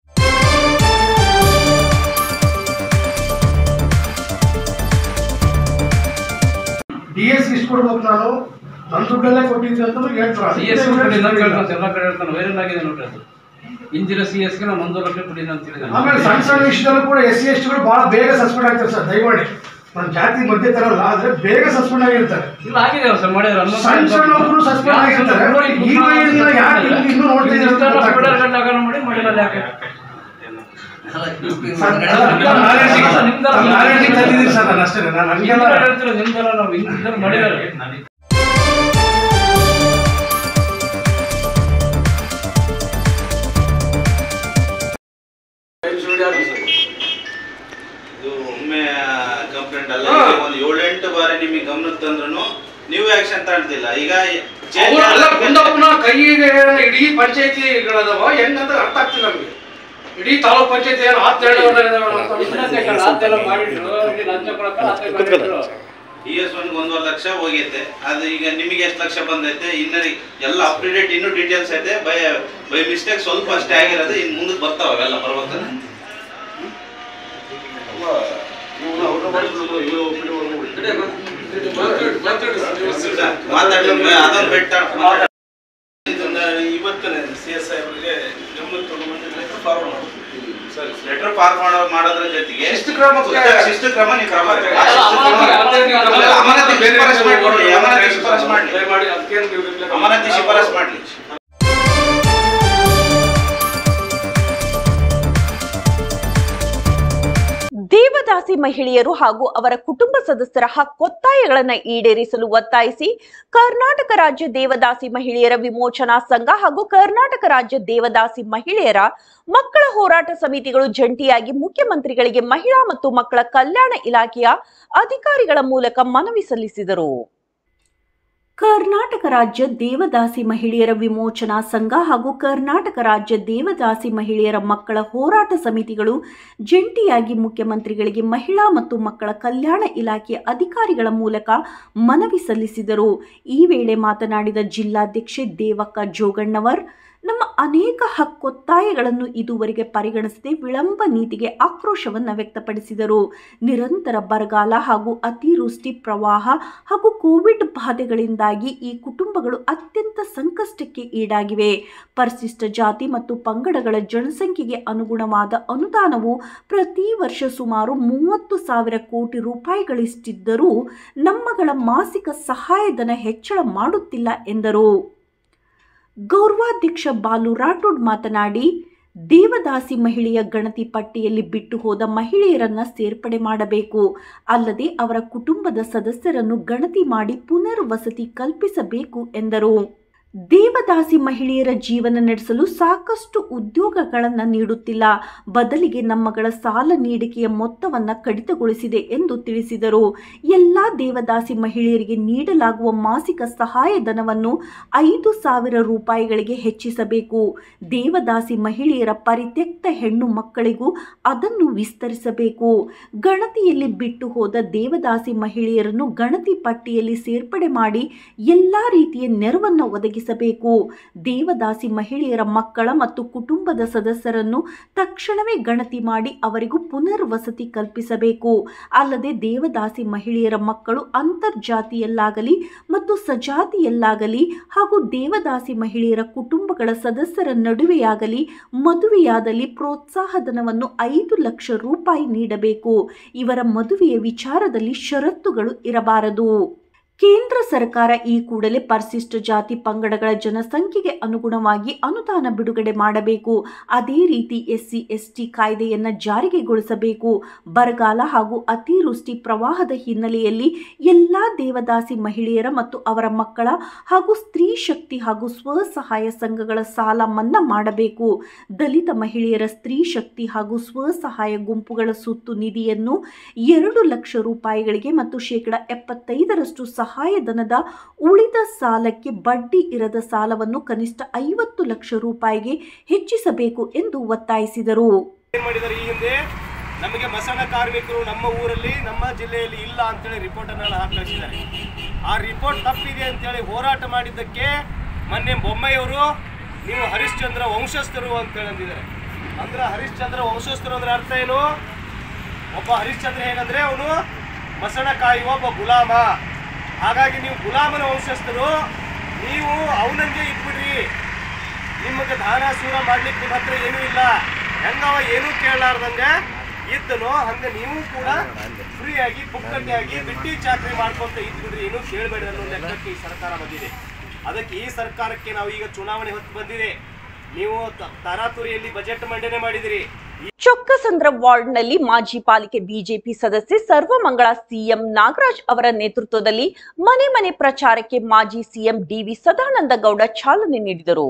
ಡಿ ಎಸ್ ಇಷ್ಟು ಕೊಡ್ಬೇಕು ನಾನು ನನ್ನ ದುಡ್ಡಲ್ಲೇ ಕೊಟ್ಟಿದ್ದೆ ಅಂತ ಸಿ ಎಸ್ ಹೇಳ್ತಾರೆ ಎಲ್ಲ ಕಡೆ ಹೇಳ್ತಾನೆ ವೈರಲ್ ಆಗಿದೆ ನೋಡ್ರಿ ಅದು ಇಂದಿರಾ ಸಿ ಎಸ್ಗೆ ನಾನು ಒಂದು ಲಕ್ಷ ಕೊಟ್ಟಿದ್ದೀನಿ ಅಂತ ಹೇಳಿದ್ದಾನೆ ಆಮೇಲೆ ಸಣ್ಣ ಸಣ್ಣ ವಿಷಯದಲ್ಲೂ ಕೂಡ ಎಸ್ ಸಿ ಎಸ್ ಟಿಗಳು ಬಹಳ ಬೇಗ ಸಸ್ಪೆಂಡ್ ಆಗ್ತಾರೆ ಸರ್ ದಯಮಾಡಿ ನನ್ನ ಜಾತಿ ಮಧ್ಯೆ ತರಲ್ಲ ಆದ್ರೆ ಬೇಗ ಸಸ್ಪೆಂಡ್ ಆಗಿರ್ತಾರೆ ಇಲ್ಲ ಆಗಿದೆ ಸರ್ ಮಾಡಿದ್ರು ಹನುಮಂತ ಸಣ್ಣ ಸಣ್ಣ ಒಬ್ರು suspend ಆಗಿರ್ತಾರೆ. ಈ ವಯಸ್ಸಿನ ಯಾಕೆ ಇನ್ನು- ಇನ್ನೂ ನೋಡ್ತಾ ಇದ್ದೀರಾ ಅಂತ ಇಷ್ಟೆಲ್ಲ ಗೊತ್ತಾಗ್ತಿಲ್ಲ. ಫೆಡರಲ್ ಗಂಡ ಆಗಲ್ಲ ಮಾಡಿ ಮಾಡಿಲ್ಲ ಅಲ್ಲಿ ಯಾಕೆ ಸರ್, ಅಲ್ಲ, ನಿಮ್ಮ knowledge- ನಮ್ಮ knowledge ಗೆ ತಂದಿದ್ದೀನಿ ಸರ್ ನಾನು ಅಷ್ಟೇ ನಾನು ಹಂಗೆಲ್ಲ ನಿಮ್ದೆಲ್ಲ ಹೇಳ್ತಿರೋ ನಿಮ್ದೆಲ್ಲ ನಾವು ಇಂದಿರಾ ಮಾಡಿದ್ದಾರೆ ಇದು ಒಮ್ಮೆ ಕಂಪ್ಲೇಂಟ್ ಅಲ್ಲ ಒಂದು ಏಳೆಂಟು ಬಾರಿ ನಿಮಗೆ ಗಮನಕ್ಕೆ ತಂದ್ರು ನೀವು ಆಕ್ಷನ್ ತಗೊಳ್ತಿಲ್ಲ ಈಗ change ಅವ್ರು ಅಲ್ಲ ಆದ್ಮೇಲೆ- ಕುಂದಪ್ಪನ ಕೈಗೆ ಇಡೀ ಪಂಚಾಯತಿಗಳದವ ಹೆಂಗಂತ ಅರ್ಥ ಆಗ್ತಿಲ್ಲ ನಮಗೆ ಇಡೀ ತಾಲೂಕ್ ಪಂಚಾಯತಿ ಏನು ಹತ್ತೆರಡು ಮಾಡಿದ್ರು ಇಲ್ಲಿ ಲಂಚ ಕೊಡಕ್ಕೆ ಹತ್ತು ಮಾಡಿದ್ರು ಇ ಎಸ್ ಒನ್ಗೆ ಒಂದೂವರೆ ಲಕ್ಷ ಹೋಗೈತೆ ಅದು ಈಗ ನಿಮಗೆ ಎಷ್ಟು ಲಕ್ಷ ಬಂದೈತೆ ಇನ್ನು ಎಲ್ಲ ಅಪ್ ಟು ಡೇಟ್ ಇನ್ನೂ ಡೀಟೇಲ್ಸ್ ಐತೆ ಬೈ ಬೈ ಮಿಸ್ಟೇಕ್ ಸ್ವಲ್ಪ ಅಷ್ಟೇ ಆಗಿರೋದು ಇನ್ನು ಮುಂದಕ್ಕೆ ಬರ್ತಾವ ಅವೆಲ್ಲ ಬರ್ಬೇಕಾದ್ರೆ ಮಾತಾಡಿ ಅದೊಂದು ಬೆಟ್ಟ ಇವತ್ತನೇ ಸಿ ಎಸ್ ಸಾಹೇಬರಿಗೆ ಗಮನಕ್ಕೆ ತಗೊಂಡ್ಬಂದು ಲೆಟರ್ ಫಾರ್ವರ್ಡ್ ಮಾಡ್ತೀವಿ ಸರಿ ಲೆಟರ್ ಫಾರ್ಮ್ ಮಾಡೋದ್ರ ಜೊತೆಗೆ ಶಿಸ್ತು ಕ್ರಮಕ್ಕೆ- ಶಿಸ್ತು ಕ್ರಮ ನೀವು ಕ್ರಮ ಅಲ್ಲ, ಅಮಾನತಿ ಶಿಫಾರಸ್ ಮಾಡ್ಲಿ ಅಮಾನತಿ ಶಿಫಾರಸ್ ಮಾಡ್ಲಿ ದಯಮಾಡಿ ಅದಕ್ಕೇನು ನೀವು reply ಕೊಡಿ. ಅಮಾನತಿ ಶಿಫಾರಸ್ ಮಾಡ್ಲಿ ದೇವದಾಸಿ ಮಹಿಳೆಯರು ಹಾಗೂ ಅವರ ಕುಟುಂಬ ಸದಸ್ಯರ ಹಕ್ಕೊತ್ತಾಯಗಳನ್ನು ಈಡೇರಿಸಲು ಒತ್ತಾಯಿಸಿ ಕರ್ನಾಟಕ ರಾಜ್ಯ ದೇವದಾಸಿ ಮಹಿಳೆಯರ ವಿಮೋಚನಾ ಸಂಘ ಹಾಗೂ ಕರ್ನಾಟಕ ರಾಜ್ಯ ದೇವದಾಸಿ ಮಹಿಳೆಯರ ಮಕ್ಕಳ ಹೋರಾಟ ಸಮಿತಿಗಳು ಜಂಟಿಯಾಗಿ ಮುಖ್ಯಮಂತ್ರಿಗಳಿಗೆ ಮಹಿಳಾ ಮತ್ತು ಮಕ್ಕಳ ಕಲ್ಯಾಣ ಇಲಾಖೆಯ ಅಧಿಕಾರಿಗಳ ಮೂಲಕ ಮನವಿ ಸಲ್ಲಿಸಿದರು ಕರ್ನಾಟಕ ರಾಜ್ಯ ದೇವದಾಸಿ ಮಹಿಳೆಯರ ವಿಮೋಚನಾ ಸಂಘ ಹಾಗೂ ಕರ್ನಾಟಕ ರಾಜ್ಯ ದೇವದಾಸಿ ಮಹಿಳೆಯರ ಮಕ್ಕಳ ಹೋರಾಟ ಸಮಿತಿಗಳು ಜಂಟಿಯಾಗಿ ಮುಖ್ಯಮಂತ್ರಿಗಳಿಗೆ ಮಹಿಳಾ ಮತ್ತು ಮಕ್ಕಳ ಕಲ್ಯಾಣ ಇಲಾಖೆಯ ಅಧಿಕಾರಿಗಳ ಮೂಲಕ ಮನವಿ ಸಲ್ಲಿಸಿದರು ಈ ವೇಳೆ ಮಾತನಾಡಿದ ಜಿಲ್ಲಾಧ್ಯಕ್ಷೆ ದೇವಕ್ಕ ಜೋಗಣ್ಣವರ್ ನಮ್ಮ ಅನೇಕ ಹಕ್ಕೊತ್ತಾಯಗಳನ್ನು ಇದುವರೆಗೆ ಪರಿಗಣಿಸದೆ ವಿಳಂಬ ನೀತಿಗೆ ಆಕ್ರೋಶವನ್ನು ವ್ಯಕ್ತಪಡಿಸಿದರು ನಿರಂತರ ಬರಗಾಲ ಹಾಗೂ ಅತಿವೃಷ್ಟಿ ಪ್ರವಾಹ ಹಾಗೂ ಕೋವಿಡ್ ಬಾಧೆಗಳಿಂದಾಗಿ ಈ ಕುಟುಂಬಗಳು ಅತ್ಯಂತ ಸಂಕಷ್ಟಕ್ಕೆ ಈಡಾಗಿವೆ ಪರಿಶಿಷ್ಟ ಜಾತಿ ಮತ್ತು ಪಂಗಡಗಳ ಜನಸಂಖ್ಯೆಗೆ ಅನುಗುಣವಾದ ಅನುದಾನವು ಪ್ರತಿ ವರ್ಷ ಸುಮಾರು ಮೂವತ್ತು ಸಾವಿರ ಕೋಟಿ ರೂಪಾಯಿಗಳಿಷ್ಟಿದ್ದರೂ ನಮ್ಮಗಳ ಮಾಸಿಕ ಸಹಾಯಧನ ಹೆಚ್ಚಳ ಮಾಡುತ್ತಿಲ್ಲ ಎಂದರು ಗೌರವಾಧ್ಯಕ್ಷ ಬಾಲು ರಾಠೋಡ್ ಮಾತನಾಡಿ ದೇವದಾಸಿ ಮಹಿಳೆಯ ಗಣತಿ ಪಟ್ಟಿಯಲ್ಲಿ ಬಿಟ್ಟು ಹೋದ ಮಹಿಳೆಯರನ್ನ ಸೇರ್ಪಡೆ ಮಾಡಬೇಕು ಅಲ್ಲದೆ ಅವರ ಕುಟುಂಬದ ಸದಸ್ಯರನ್ನು ಗಣತಿ ಮಾಡಿ ಪುನರ್ವಸತಿ ಕಲ್ಪಿಸಬೇಕು ಎಂದರು ದೇವದಾಸಿ ಮಹಿಳೆಯರ ಜೀವನ ನಡೆಸಲು ಸಾಕಷ್ಟು ಉದ್ಯೋಗಗಳನ್ನು ನೀಡುತ್ತಿಲ್ಲ ಬದಲಿಗೆ ನಮ್ಮಗಳ ಸಾಲ ನೀಡಿಕೆಯ ಮೊತ್ತವನ್ನು ಕಡಿತಗೊಳಿಸಿದೆ ಎಂದು ತಿಳಿಸಿದರು ಎಲ್ಲ ದೇವದಾಸಿ ಮಹಿಳೆಯರಿಗೆ ನೀಡಲಾಗುವ ಮಾಸಿಕ ಸಹಾಯಧನವನ್ನು ಐದು ಸಾವಿರ ರೂಪಾಯಿಗಳಿಗೆ ಹೆಚ್ಚಿಸಬೇಕು ದೇವದಾಸಿ ಮಹಿಳೆಯರ ಪರಿತ್ಯಕ್ತ ಹೆಣ್ಣು ಮಕ್ಕಳಿಗೂ ಅದನ್ನು ವಿಸ್ತರಿಸಬೇಕು ಗಣತಿಯಲ್ಲಿ ಬಿಟ್ಟು ಹೋದ ದೇವದಾಸಿ ಮಹಿಳೆಯರನ್ನು ಗಣತಿ ಪಟ್ಟಿಯಲ್ಲಿ ಸೇರ್ಪಡೆ ಮಾಡಿ ಎಲ್ಲ ರೀತಿಯ ನೆರವನ್ನು ಒದಗಿಸಬೇಕು ದೇವದಾಸಿ ಮಹಿಳೆಯರ ಮಕ್ಕಳ ಮತ್ತು ಕುಟುಂಬದ ಸದಸ್ಯರನ್ನು ತಕ್ಷಣವೇ ಗಣತಿ ಮಾಡಿ ಅವರಿಗೂ ಪುನರ್ವಸತಿ ಕಲ್ಪಿಸಬೇಕು ಅಲ್ಲದೆ ದೇವದಾಸಿ ಮಹಿಳೆಯರ ಮಕ್ಕಳು ಅಂತರ್ಜಾತಿಯಲ್ಲಾಗಲಿ ಮತ್ತು ಸಜಾತಿಯಲ್ಲಾಗಲಿ ಹಾಗೂ ದೇವದಾಸಿ ಮಹಿಳೆಯರ ಕುಟುಂಬಗಳ ಸದಸ್ಯರ ನಡುವೆಯಾಗಲಿ ಮದುವೆಯಾದಲ್ಲಿ ಪ್ರೋತ್ಸಾಹಧನವನ್ನು ಐದು ಲಕ್ಷ ರೂಪಾಯಿ ನೀಡಬೇಕು ಇವರ ಮದುವೆಯ ವಿಚಾರದಲ್ಲಿ ಷರತ್ತುಗಳು ಇರಬಾರದು ಕೇಂದ್ರ ಸರ್ಕಾರ ಈ ಕೂಡಲೇ ಪರಿಶಿಷ್ಟ ಜಾತಿ ಪಂಗಡಗಳ ಜನಸಂಖ್ಯೆಗೆ ಅನುಗುಣವಾಗಿ ಅನುದಾನ ಬಿಡುಗಡೆ ಮಾಡಬೇಕು ಅದೇ ರೀತಿ ಎಸ್ಸಿ ಎಸ್ಟಿ ಕಾಯ್ದೆಯನ್ನು ಜಾರಿಗೆಗೊಳಿಸಬೇಕು ಬರಗಾಲ ಹಾಗೂ ಅತಿವೃಷ್ಟಿ ಪ್ರವಾಹದ ಹಿನ್ನೆಲೆಯಲ್ಲಿ ಎಲ್ಲ ದೇವದಾಸಿ ಮಹಿಳೆಯರ ಮತ್ತು ಅವರ ಮಕ್ಕಳ ಹಾಗೂ ಸ್ತ್ರೀ ಶಕ್ತಿ ಹಾಗೂ ಸ್ವಸಹಾಯ ಸಂಘಗಳ ಸಾಲ ಮನ್ನಾ ಮಾಡಬೇಕು ದಲಿತ ಮಹಿಳೆಯರ ಸ್ತ್ರೀ ಶಕ್ತಿ ಹಾಗೂ ಸ್ವಸಹಾಯ ಗುಂಪುಗಳ ಸುತ್ತು ನಿಧಿಯನ್ನು ಎರಡು ಲಕ್ಷ ರೂಪಾಯಿಗಳಿಗೆ ಮತ್ತು ಶೇಕಡ ಎಪ್ಪತ್ತೈದರಷ್ಟು ಸಹಾಯಧನದ ಉಳಿದ ಸಾಲಕ್ಕೆ ಬಡ್ಡಿ ಇರದ ಸಾಲವನ್ನು ಕನಿಷ್ಠ ಐವತ್ತು ಲಕ್ಷ ರೂಪಾಯಿಗೆ ಹೆಚ್ಚಿಸಬೇಕು ಎಂದು ಒತ್ತಾಯಿಸಿದರು ಏನ್ ಮಾಡಿದ್ದಾರೆ ಈ ಹಿಂದೆ ನಮಗೆ ಮಸಣ ಕಾರ್ಮಿಕರು ನಮ್ಮ ಊರಲ್ಲಿ ನಮ್ಮ ಜಿಲ್ಲೆಯಲ್ಲಿ ಇಲ್ಲ ಅಂತೇಳಿ ರಿಪೋರ್ಟ್ ಅನ್ನ ಹಾಕಿ ಕಳಿಸಿದ್ದಾರೆ ಆ ರಿಪೋರ್ಟ್ ತಪ್ಪಿದೆ ಅಂತೇಳಿ ಹೋರಾಟ ಮಾಡಿದ್ದಕ್ಕೆ ಮೊನ್ನೆ ಬೊಮ್ಮೆಯವರು ನೀವು ಹರಿಶ್ಚಂದ್ರ ವಂಶಸ್ಥರು ಅಂತೇಳಿ ಅಂದಿದ್ದಾರೆ ಅಂದ್ರೆ ಹರಿಶ್ಚಂದ್ರ ವಂಶಸ್ಥರು ಅಂದ್ರೆ ಅರ್ಥ ಏನು ಒಬ್ಬ ಹರಿಶ್ಚಂದ್ರ ಹೇಗಂದ್ರೆ ಅವನು ಮಸಣ ಕಾಯುವ ಒಬ್ಬ ಗುಲಾಮ ಹಾಗಾಗಿ ನೀವು ಗುಲಾಮನ ವಂಶಸ್ಥರು ನೀವು ಅವನಂಗೆ ಇಟ್ಬಿಡ್ರಿ ನಿಮಗೆ ದಾನ ಸೂರ ಮಾಡ್ಲಿಕ್ಕೆ ನಿಮ್ಮ ಹತ್ರ ಏನೂ ಇಲ್ಲ ಹೆಂಗವ ಏನೂ ಕೇಳಲಾರ್ದಂಗೆ ಇದ್ದನೋ ಹಂಗೆ ನೀವು ಕೂಡ ಫ್ರೀಯಾಗಿ ಪುಕ್ಕಟ್ಟೆಯಾಗಿ ಬಿಟ್ಟಿ ಚಾಕ್ರಿ ಮಾಡ್ಕೊಂತ ಇದ್ಬಿಡ್ರಿ ಏನೂ ಕೇಳಬೇಡಿ ಅನ್ನೋ ಲೆಕ್ಕಕ್ಕೆ ಈ ಸರ್ಕಾರ ಬಂದಿದೆ ಅದಕ್ಕೆ ಈ ಸರ್ಕಾರಕ್ಕೆ ನಾವು ಈಗ ಚುನಾವಣೆ ಹೊತ್ತು ಬಂದಿದೆ ನೀವು ತ- ತರಾತುರಿಯಲ್ಲಿ ಬಜೆಟ್ ಮಂಡನೆ ಮಾಡಿದಿರಿ ಚೊಕ್ಕಸಂದ್ರ ವಾರ್ಡ್ನಲ್ಲಿ ಮಾಜಿ ಪಾಲಿಕೆ ಬಿಜೆಪಿ ಸದಸ್ಯೆ ಸರ್ವಮಂಗಳ ಸಿಎಂ ನಾಗರಾಜ್ ಅವರ ನೇತೃತ್ವದಲ್ಲಿ ಮನೆ ಮನೆ ಪ್ರಚಾರಕ್ಕೆ ಮಾಜಿ ಸಿಎಂ ಡಿವಿ ಸದಾನಂದ ಗೌಡ ಚಾಲನೆ ನೀಡಿದರು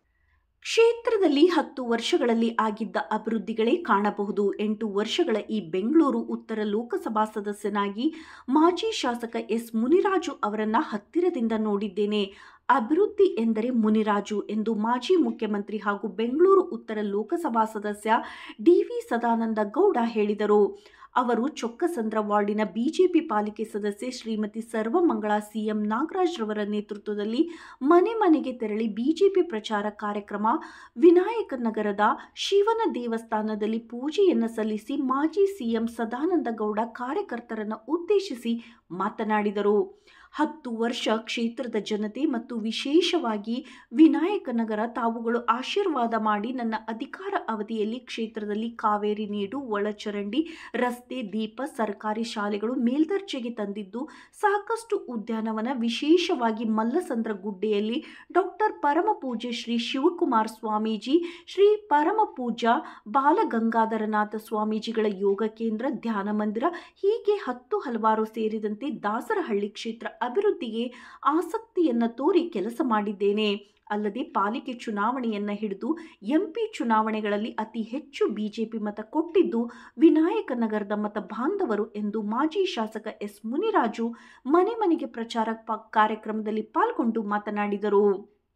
ಕ್ಷೇತ್ರದಲ್ಲಿ ಹತ್ತು ವರ್ಷಗಳಲ್ಲಿ ಆಗಿದ್ದ ಅಭಿವೃದ್ಧಿಗಳೇ ಕಾಣಬಹುದು ಎಂಟು ವರ್ಷಗಳ ಈ ಬೆಂಗಳೂರು ಉತ್ತರ ಲೋಕಸಭಾ ಸದಸ್ಯನಾಗಿ ಮಾಜಿ ಶಾಸಕ ಎಸ್ ಮುನಿರಾಜು ಅವರನ್ನ ಹತ್ತಿರದಿಂದ ನೋಡಿದ್ದೇನೆ ಅಭಿವೃದ್ಧಿ ಎಂದರೆ ಮುನಿರಾಜು ಎಂದು ಮಾಜಿ ಮುಖ್ಯಮಂತ್ರಿ ಹಾಗೂ ಬೆಂಗಳೂರು ಉತ್ತರ ಲೋಕಸಭಾ ಸದಸ್ಯ ಡಿವಿ ಸದಾನಂದ ಗೌಡ ಹೇಳಿದರು ಅವರು ಚೊಕ್ಕಸಂದ್ರ ವಾರ್ಡಿನ ಬಿಜೆಪಿ ಪಾಲಿಕೆ ಸದಸ್ಯೆ ಶ್ರೀಮತಿ ಸರ್ವಮಂಗಳ ಸಿಎಂ ನಾಗರಾಜ್ ರವರ ನೇತೃತ್ವದಲ್ಲಿ ಮನೆ ಮನೆಗೆ ತೆರಳಿ ಬಿಜೆಪಿ ಪ್ರಚಾರ ಕಾರ್ಯಕ್ರಮ ವಿನಾಯಕ ನಗರದ ಶಿವನ ದೇವಸ್ಥಾನದಲ್ಲಿ ಪೂಜೆಯನ್ನು ಸಲ್ಲಿಸಿ ಮಾಜಿ ಸಿಎಂ ಸದಾನಂದ ಗೌಡ ಕಾರ್ಯಕರ್ತರನ್ನು ಉದ್ದೇಶಿಸಿ ಮಾತನಾಡಿದರು ಹತ್ತು ವರ್ಷ ಕ್ಷೇತ್ರದ ಜನತೆ ಮತ್ತು ವಿಶೇಷವಾಗಿ ವಿನಾಯಕ ನಗರ ತಾವುಗಳು ಆಶೀರ್ವಾದ ಮಾಡಿ ನನ್ನ ಅಧಿಕಾರ ಅವಧಿಯಲ್ಲಿ ಕ್ಷೇತ್ರದಲ್ಲಿ ಕಾವೇರಿ ನೀಡು ಒಳಚರಂಡಿ ರಸ್ತೆ ದೀಪ ಸರ್ಕಾರಿ ಶಾಲೆಗಳು ಮೇಲ್ದರ್ಜೆಗೆ ತಂದಿದ್ದು ಸಾಕಷ್ಟು ಉದ್ಯಾನವನ ವಿಶೇಷವಾಗಿ ಮಲ್ಲಸಂದ್ರ ಗುಡ್ಡೆಯಲ್ಲಿ ಡಾಕ್ಟರ್ ಪರಮಪೂಜ್ಯ ಶ್ರೀ ಶಿವಕುಮಾರ ಸ್ವಾಮೀಜಿ ಶ್ರೀ ಪರಮಪೂಜ್ಯ ಬಾಲಗಂಗಾಧರನಾಥ ಸ್ವಾಮೀಜಿಗಳ ಯೋಗ ಕೇಂದ್ರ ಧ್ಯಾನ ಮಂದಿರ ಹೀಗೆ ಹತ್ತು ಹಲವಾರು ಸೇರಿದಂತೆ ದಾಸರಹಳ್ಳಿ ಕ್ಷೇತ್ರ ಅಭಿವೃದ್ಧಿಗೆ ಆಸಕ್ತಿಯನ್ನು ತೋರಿ ಕೆಲಸ ಮಾಡಿದ್ದೇನೆ ಅಲ್ಲದೆ ಪಾಲಿಕೆ ಚುನಾವಣೆಯನ್ನ ಹಿಡಿದು ಎಂಪಿ ಚುನಾವಣೆಗಳಲ್ಲಿ ಅತಿ ಹೆಚ್ಚು ಬಿಜೆಪಿ ಮತ ಕೊಟ್ಟಿದ್ದು ವಿನಾಯಕ ನಗರದ ಮತ ಬಾಂಧವರು ಎಂದು ಮಾಜಿ ಶಾಸಕ ಎಸ್ ಮುನಿರಾಜು ಮನೆ ಮನೆಗೆ ಪ್ರಚಾರ ಪ- ಕಾರ್ಯಕ್ರಮದಲ್ಲಿ ಪಾಲ್ಗೊಂಡು ಮಾತನಾಡಿದರು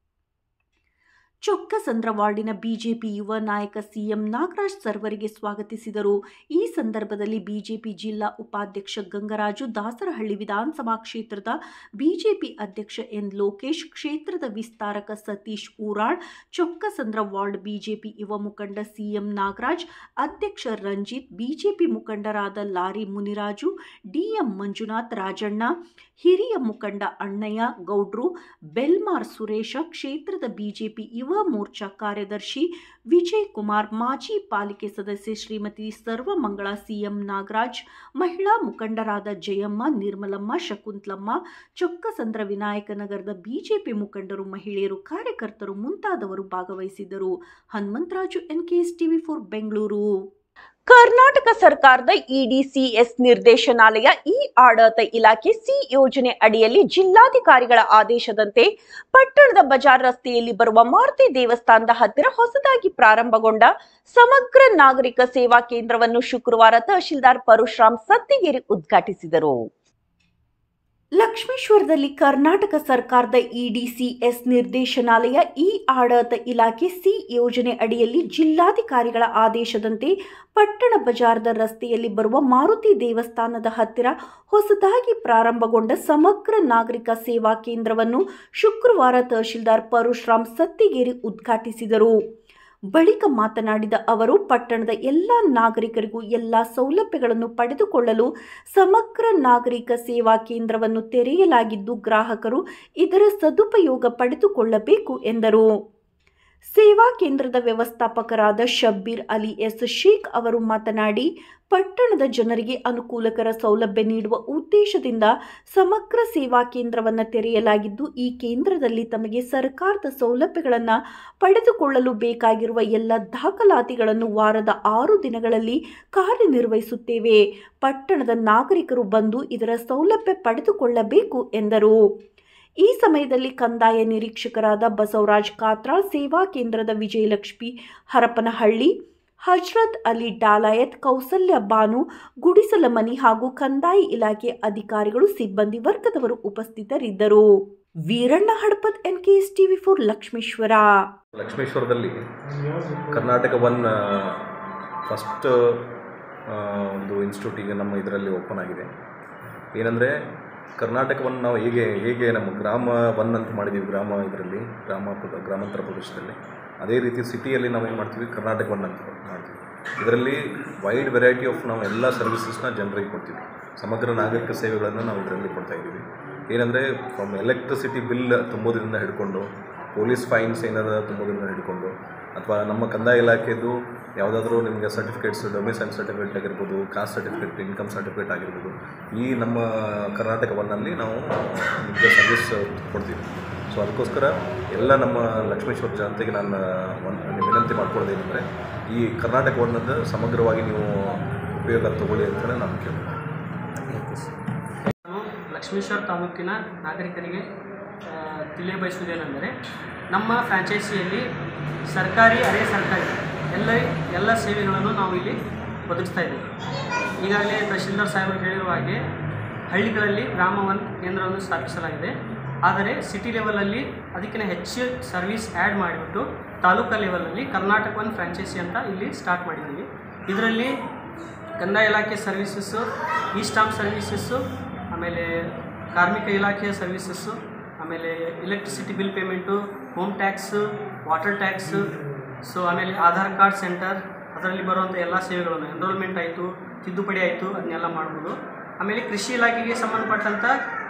ಚೊಕ್ಕಸಂದ್ರ ವಾರ್ಡಿನ ಬಿಜೆಪಿ ಯುವ ನಾಯಕ ಸಿಎಂ ನಾಗರಾಜ್ ಸರ್ವರಿಗೆ ಸ್ವಾಗತಿಸಿದರು ಈ ಸಂದರ್ಭದಲ್ಲಿ ಬಿಜೆಪಿ ಜಿಲ್ಲಾ ಉಪಾಧ್ಯಕ್ಷ ಗಂಗರಾಜು ದಾಸರಹಳ್ಳಿ ವಿಧಾನಸಭಾ ಕ್ಷೇತ್ರದ ಬಿಜೆಪಿ ಅಧ್ಯಕ್ಷ ಎನ್ ಲೋಕೇಶ್ ಕ್ಷೇತ್ರದ ವಿಸ್ತಾರಕ ಸತೀಶ್ ಊರಾಳ್ ಚೊಕ್ಕಸಂದ್ರ ವಾರ್ಡ್ ಬಿಜೆಪಿ ಯುವ ಮುಖಂಡ ಸಿಎಂ ನಾಗರಾಜ್ ಅಧ್ಯಕ್ಷ ರಂಜಿತ್ ಬಿಜೆಪಿ ಮುಖಂಡರಾದ ಲಾರಿ ಮುನಿರಾಜು ಡಿಎಂ ಮಂಜುನಾಥ್ ರಾಜಣ್ಣ ಹಿರಿಯ ಮುಖಂಡ ಅಣ್ಣಯ್ಯ ಗೌಡ್ರು ಬೆಲ್ಮಾರ್ ಸುರೇಶ ಕ್ಷೇತ್ರದ ಬಿಜೆಪಿ ಯುವ ಮೋರ್ಚಾ ಕಾರ್ಯದರ್ಶಿ ವಿಜಯ್ ಕುಮಾರ್ ಮಾಜಿ ಪಾಲಿಕೆ ಸದಸ್ಯೆ ಶ್ರೀಮತಿ ಸರ್ವಮಂಗಳ ಸಿಎಂ ನಾಗರಾಜ್ ಮಹಿಳಾ ಮುಖಂಡರಾದ ಜಯಮ್ಮ ನಿರ್ಮಲಮ್ಮ ಶಕುಂತ್ಲಮ್ಮ ಚೊಕ್ಕಸಂದ್ರ ವಿನಾಯಕ ನಗರದ ಬಿಜೆಪಿ ಮುಖಂಡರು ಮಹಿಳೆಯರು ಕಾರ್ಯಕರ್ತರು ಮುಂತಾದವರು ಭಾಗವಹಿಸಿದ್ದರು Hanumantharaju NKS TV four Bengaluru Karnataka ಸರ್ಕಾರದ ಇಡಿಸಿಎಸ್ ನಿರ್ದೇಶನಾಲಯ ಇ ಆಡಳಿತ ಇಲಾಖೆ ಸಿ ಯೋಜನೆ ಅಡಿಯಲ್ಲಿ ಜಿಲ್ಲಾಧಿಕಾರಿಗಳ ಆದೇಶದಂತೆ ಪಟ್ಟಣದ ಬಜಾರ್ ರಸ್ತೆಯಲ್ಲಿ ಬರುವ ಮಾರುತಿ ದೇವಸ್ಥಾನದ ಹತ್ತಿರ ಹೊಸದಾಗಿ ಪ್ರಾರಂಭಗೊಂಡ ಸಮಗ್ರ ನಾಗರಿಕ ಸೇವಾ ಕೇಂದ್ರವನ್ನು ಶುಕ್ರವಾರ ತಹಶೀಲ್ದಾರ್ ಪರಶುರಾಮ್ ಸತ್ತಿಗೇರಿ ಉದ್ಘಾಟಿಸಿದರು ಲಕ್ಷ್ಮೇಶ್ವರದಲ್ಲಿ ಕರ್ನಾಟಕ ಸರ್ಕಾರದ ಇಡಿಸಿಎಸ್ ನಿರ್ದೇಶನಾಲಯ ಇ ಆಡಳಿತ ಇಲಾಖೆ ಸಿ ಯೋಜನೆ ಅಡಿಯಲ್ಲಿ ಜಿಲ್ಲಾಧಿಕಾರಿಗಳ ಆದೇಶದಂತೆ ಪಟ್ಟಣ ಬಜಾರದ ರಸ್ತೆಯಲ್ಲಿ ಬರುವ ಮಾರುತಿ ದೇವಸ್ಥಾನದ ಹತ್ತಿರ ಹೊಸದಾಗಿ ಪ್ರಾರಂಭಗೊಂಡ ಸಮಗ್ರ ನಾಗರಿಕ ಸೇವಾ ಕೇಂದ್ರವನ್ನು ಶುಕ್ರವಾರ ತಹಶೀಲ್ದಾರ್ ಪರಶುರಾಮ್ ಸತ್ತಿಗೇರಿ ಉದ್ಘಾಟಿಸಿದರು ಬಳಿಕ ಮಾತನಾಡಿದ ಅವರು ಪಟ್ಟಣದ ಎಲ್ಲ ನಾಗರಿಕರಿಗೂ ಎಲ್ಲ ಸೌಲಭ್ಯಗಳನ್ನು ಪಡೆದುಕೊಳ್ಳಲು ಸಮಗ್ರ ನಾಗರಿಕ ಸೇವಾ ಕೇಂದ್ರವನ್ನು ತೆರೆಯಲಾಗಿದ್ದು ಗ್ರಾಹಕರು ಇದರ ಸದುಪಯೋಗ ಪಡೆದುಕೊಳ್ಳಬೇಕು ಎಂದರು ಸೇವಾ ಕೇಂದ್ರದ ವ್ಯವಸ್ಥಾಪಕರಾದ ಶಬ್ಬೀರ್ ಅಲಿ ಎಸ್ ಶೇಖ್ ಅವರು ಮಾತನಾಡಿ ಪಟ್ಟಣದ ಜನರಿಗೆ ಅನುಕೂಲಕರ ಸೌಲಭ್ಯ ನೀಡುವ ಉದ್ದೇಶದಿಂದ ಸಮಗ್ರ ಸೇವಾ ಕೇಂದ್ರವನ್ನು ತೆರೆಯಲಾಗಿದ್ದು ಈ ಕೇಂದ್ರದಲ್ಲಿ ತಮಗೆ ಸರ್ಕಾರದ ಸೌಲಭ್ಯಗಳನ್ನು ಪಡೆದುಕೊಳ್ಳಲು ಬೇಕಾಗಿರುವ ಎಲ್ಲ ದಾಖಲಾತಿಗಳನ್ನು ವಾರದ ಆರು ದಿನಗಳಲ್ಲಿ ಕಾರ್ಯನಿರ್ವಹಿಸುತ್ತೇವೆ ಪಟ್ಟಣದ ನಾಗರಿಕರು ಬಂದು ಇದರ ಸೌಲಭ್ಯ ಪಡೆದುಕೊಳ್ಳಬೇಕು ಎಂದರು ಈ ಸಮಯದಲ್ಲಿ ಕಂದಾಯ ನಿರೀಕ್ಷಕರಾದ ಬಸವರಾಜ್ ಕಾತ್ರಾಳ್ ಸೇವಾ ಕೇಂದ್ರದ ವಿಜಯಲಕ್ಷ್ಮಿ ಹರಪನಹಳ್ಳಿ ಹಜ್ರತ್ ಅಲಿ ಡಾಲಾಯತ್ ಕೌಸಲ್ಯ ಬಾನು ಗುಡಿಸಲಮನಿ ಹಾಗೂ ಕಂದಾಯ ಇಲಾಖೆ ಅಧಿಕಾರಿಗಳು ಸಿಬ್ಬಂದಿ ವರ್ಗದವರು ಉಪಸ್ಥಿತರಿದ್ದರು Veeranna Hadapad NKS TV four Lakshmeshwar ಲಕ್ಷ್ಮೇಶ್ವರದಲ್ಲಿ ಕರ್ನಾಟಕ ಒನ್ ಫಸ್ಟ್ ಒಂದು ಇನ್ಸ್ಟಿಟ್ಯೂಟ್ ಈಗ ನಮ್ಮ ಇದರಲ್ಲಿ ಓಪನ್ ಆಗಿದೆ ಏನಂದರೆ ಕರ್ನಾಟಕವನ್ನು ನಾವು ಹೇಗೆ ಹೇಗೆ ನಮ್ಮ ಗ್ರಾಮ ಒನ್ ಅಂತ ಮಾಡಿದ್ದೀವಿ ಗ್ರಾಮ ಇದರಲ್ಲಿ ಗ್ರಾಮ ಪ್ರ- ಗ್ರಾಮಾಂತರ ಪ್ರದೇಶದಲ್ಲಿ ಅದೇ ರೀತಿ ಸಿಟಿಯಲ್ಲಿ ನಾವು ಏನು ಮಾಡ್ತೀವಿ ಕರ್ನಾಟಕ ಒನ್ ಅಂತ ಮಾಡ್ತೀವಿ ಇದರಲ್ಲಿ ವೈಡ್ ವೆರೈಟಿ ಆಫ್ ನಾವು ಎಲ್ಲ ಸರ್ವಿಸಸ್ನ ಜನರಿಗೆ ಕೊಡ್ತೀವಿ ಸಮಗ್ರ ನಾಗರಿಕ ಸೇವೆಗಳನ್ನು ನಾವು ಇದರಲ್ಲಿ ಕೊಡ್ತಾ ಇದ್ದೀವಿ ಏನಂದರೆ ಫ್ರಮ್ ಎಲೆಕ್ಟ್ರಿಸಿಟಿ ಬಿಲ್ ತುಂಬೋದ್ರಿಂದ ಹಿಡ್ಕೊಂಡು ಪೊಲೀಸ್ ಫೈನ್ಸ್ ಏನಾರ ತುಂಬೋದ್ರಿಂದ ಹಿಡ್ಕೊಂಡು ಅಥವಾ ನಮ್ಮ ಕಂದಾಯ ಇಲಾಖೆದು ಯಾವುದಾದ್ರೂ ನಿಮಗೆ ಸರ್ಟಿಫಿಕೇಟ್ಸ್ ಡೊಮಿಸೈಲ್ ಸರ್ಟಿಫಿಕೇಟ್ ಆಗಿರ್ಬೋದು ಕಾಸ್ಟ್ ಸರ್ಟಿಫಿಕೇಟ್ ಇನ್ಕಮ್ ಸರ್ಟಿಫಿಕೇಟ್ ಆಗಿರ್ಬೋದು ಈ ನಮ್ಮ ಕರ್ನಾಟಕ ಒನ್ನಲ್ಲಿ ನಾವು ನಿಮಗೆ ಸರ್ವಿಸ್ ಕೊಡ್ತೀವಿ ಸೊ ಅದಕ್ಕೋಸ್ಕರ ಎಲ್ಲ ನಮ್ಮ ಲಕ್ಷ್ಮೇಶ್ವರ ಜನತೆಗೆ ನಾನು ಒಂದು ವಿನಂತಿ ಮಾಡ್ಕೊಳ್ಳೋದೇನೆಂದರೆ ಈ ಕರ್ನಾಟಕ ಒನ್ನದ್ದು ಸಮಗ್ರವಾಗಿ ನೀವು ಉಪಯೋಗ ತಗೊಳ್ಳಿ ಅಂತೇಳಿ ನಾನು ಕೇಳ್ತೀನಿ ನಾನು ಲಕ್ಷ್ಮೇಶ್ವರ ತಾಲೂಕಿನ ನಾಗರಿಕರಿಗೆ ಆ, ತಿಳಿಯಬಯಸುವುದೇನೆಂದರೆ ನಮ್ಮ ಫ್ರಾಂಚೈಸಿಯಲ್ಲಿ ಸರ್ಕಾರಿ ಅರೆ ಸರ್ಕಾರಿ ಎಲ್ಲ ಎಲ್ಲ ಸೇವೆಗಳನ್ನು ನಾವು ಇಲ್ಲಿ ಒದಗಿಸ್ತಾ ಇದ್ದೇವೆ ಈಗಾಗಲೇ ತಹಶೀಲ್ದಾರ್ ಸಾಹೇಬರು ಹೇಳಿರುವ ಹಾಗೆ ಹಳ್ಳಿಗಳಲ್ಲಿ ಗ್ರಾಮ ಒನ್ ಕೇಂದ್ರವನ್ನು ಸ್ಥಾಪಿಸಲಾಗಿದೆ ಆದರೆ ಸಿಟಿ ಲೆವೆಲಲ್ಲಿ ಅದಕ್ಕಿಂತ ಹೆಚ್ಚು ಸರ್ವಿಸ್ ಆ್ಯಡ್ ಮಾಡಿಬಿಟ್ಟು ತಾಲೂಕಾ ಲೆವೆಲಲ್ಲಿ ಕರ್ನಾಟಕ ಒನ್ ಫ್ರಾಂಚೈಸಿ ಅಂತ ಇಲ್ಲಿ ಸ್ಟಾರ್ಟ್ ಮಾಡಿದ್ದೀವಿ ಇದರಲ್ಲಿ ಕಂದಾಯ ಇಲಾಖೆ ಸರ್ವಿಸಸ್ಸು ಇ ಸ್ಟಾಂಪ್ ಸರ್ವಿಸಸ್ಸು ಆಮೇಲೆ ಕಾರ್ಮಿಕ ಇಲಾಖೆಯ ಸರ್ವಿಸಸ್ಸು ಆಮೇಲೆ electricity bill payment home tax water tax so ಆಮೇಲೆ ಆಧಾರ್ ಕಾರ್ಡ್ ಸೆಂಟರ್ ಅದರಲ್ಲಿ ಬರುವಂಥ ಎಲ್ಲ ಸೇವೆಗಳನ್ನು ಎನ್ರೋಲ್ಮೆಂಟ್ ಆಯಿತು ತಿದ್ದುಪಡಿ ಆಯಿತು ಅದನ್ನೆಲ್ಲ ಮಾಡ್ಬೋದು ಆಮೇಲೆ ಕೃಷಿ ಇಲಾಖೆಗೆ ಸಂಬಂಧಪಟ್ಟಂಥ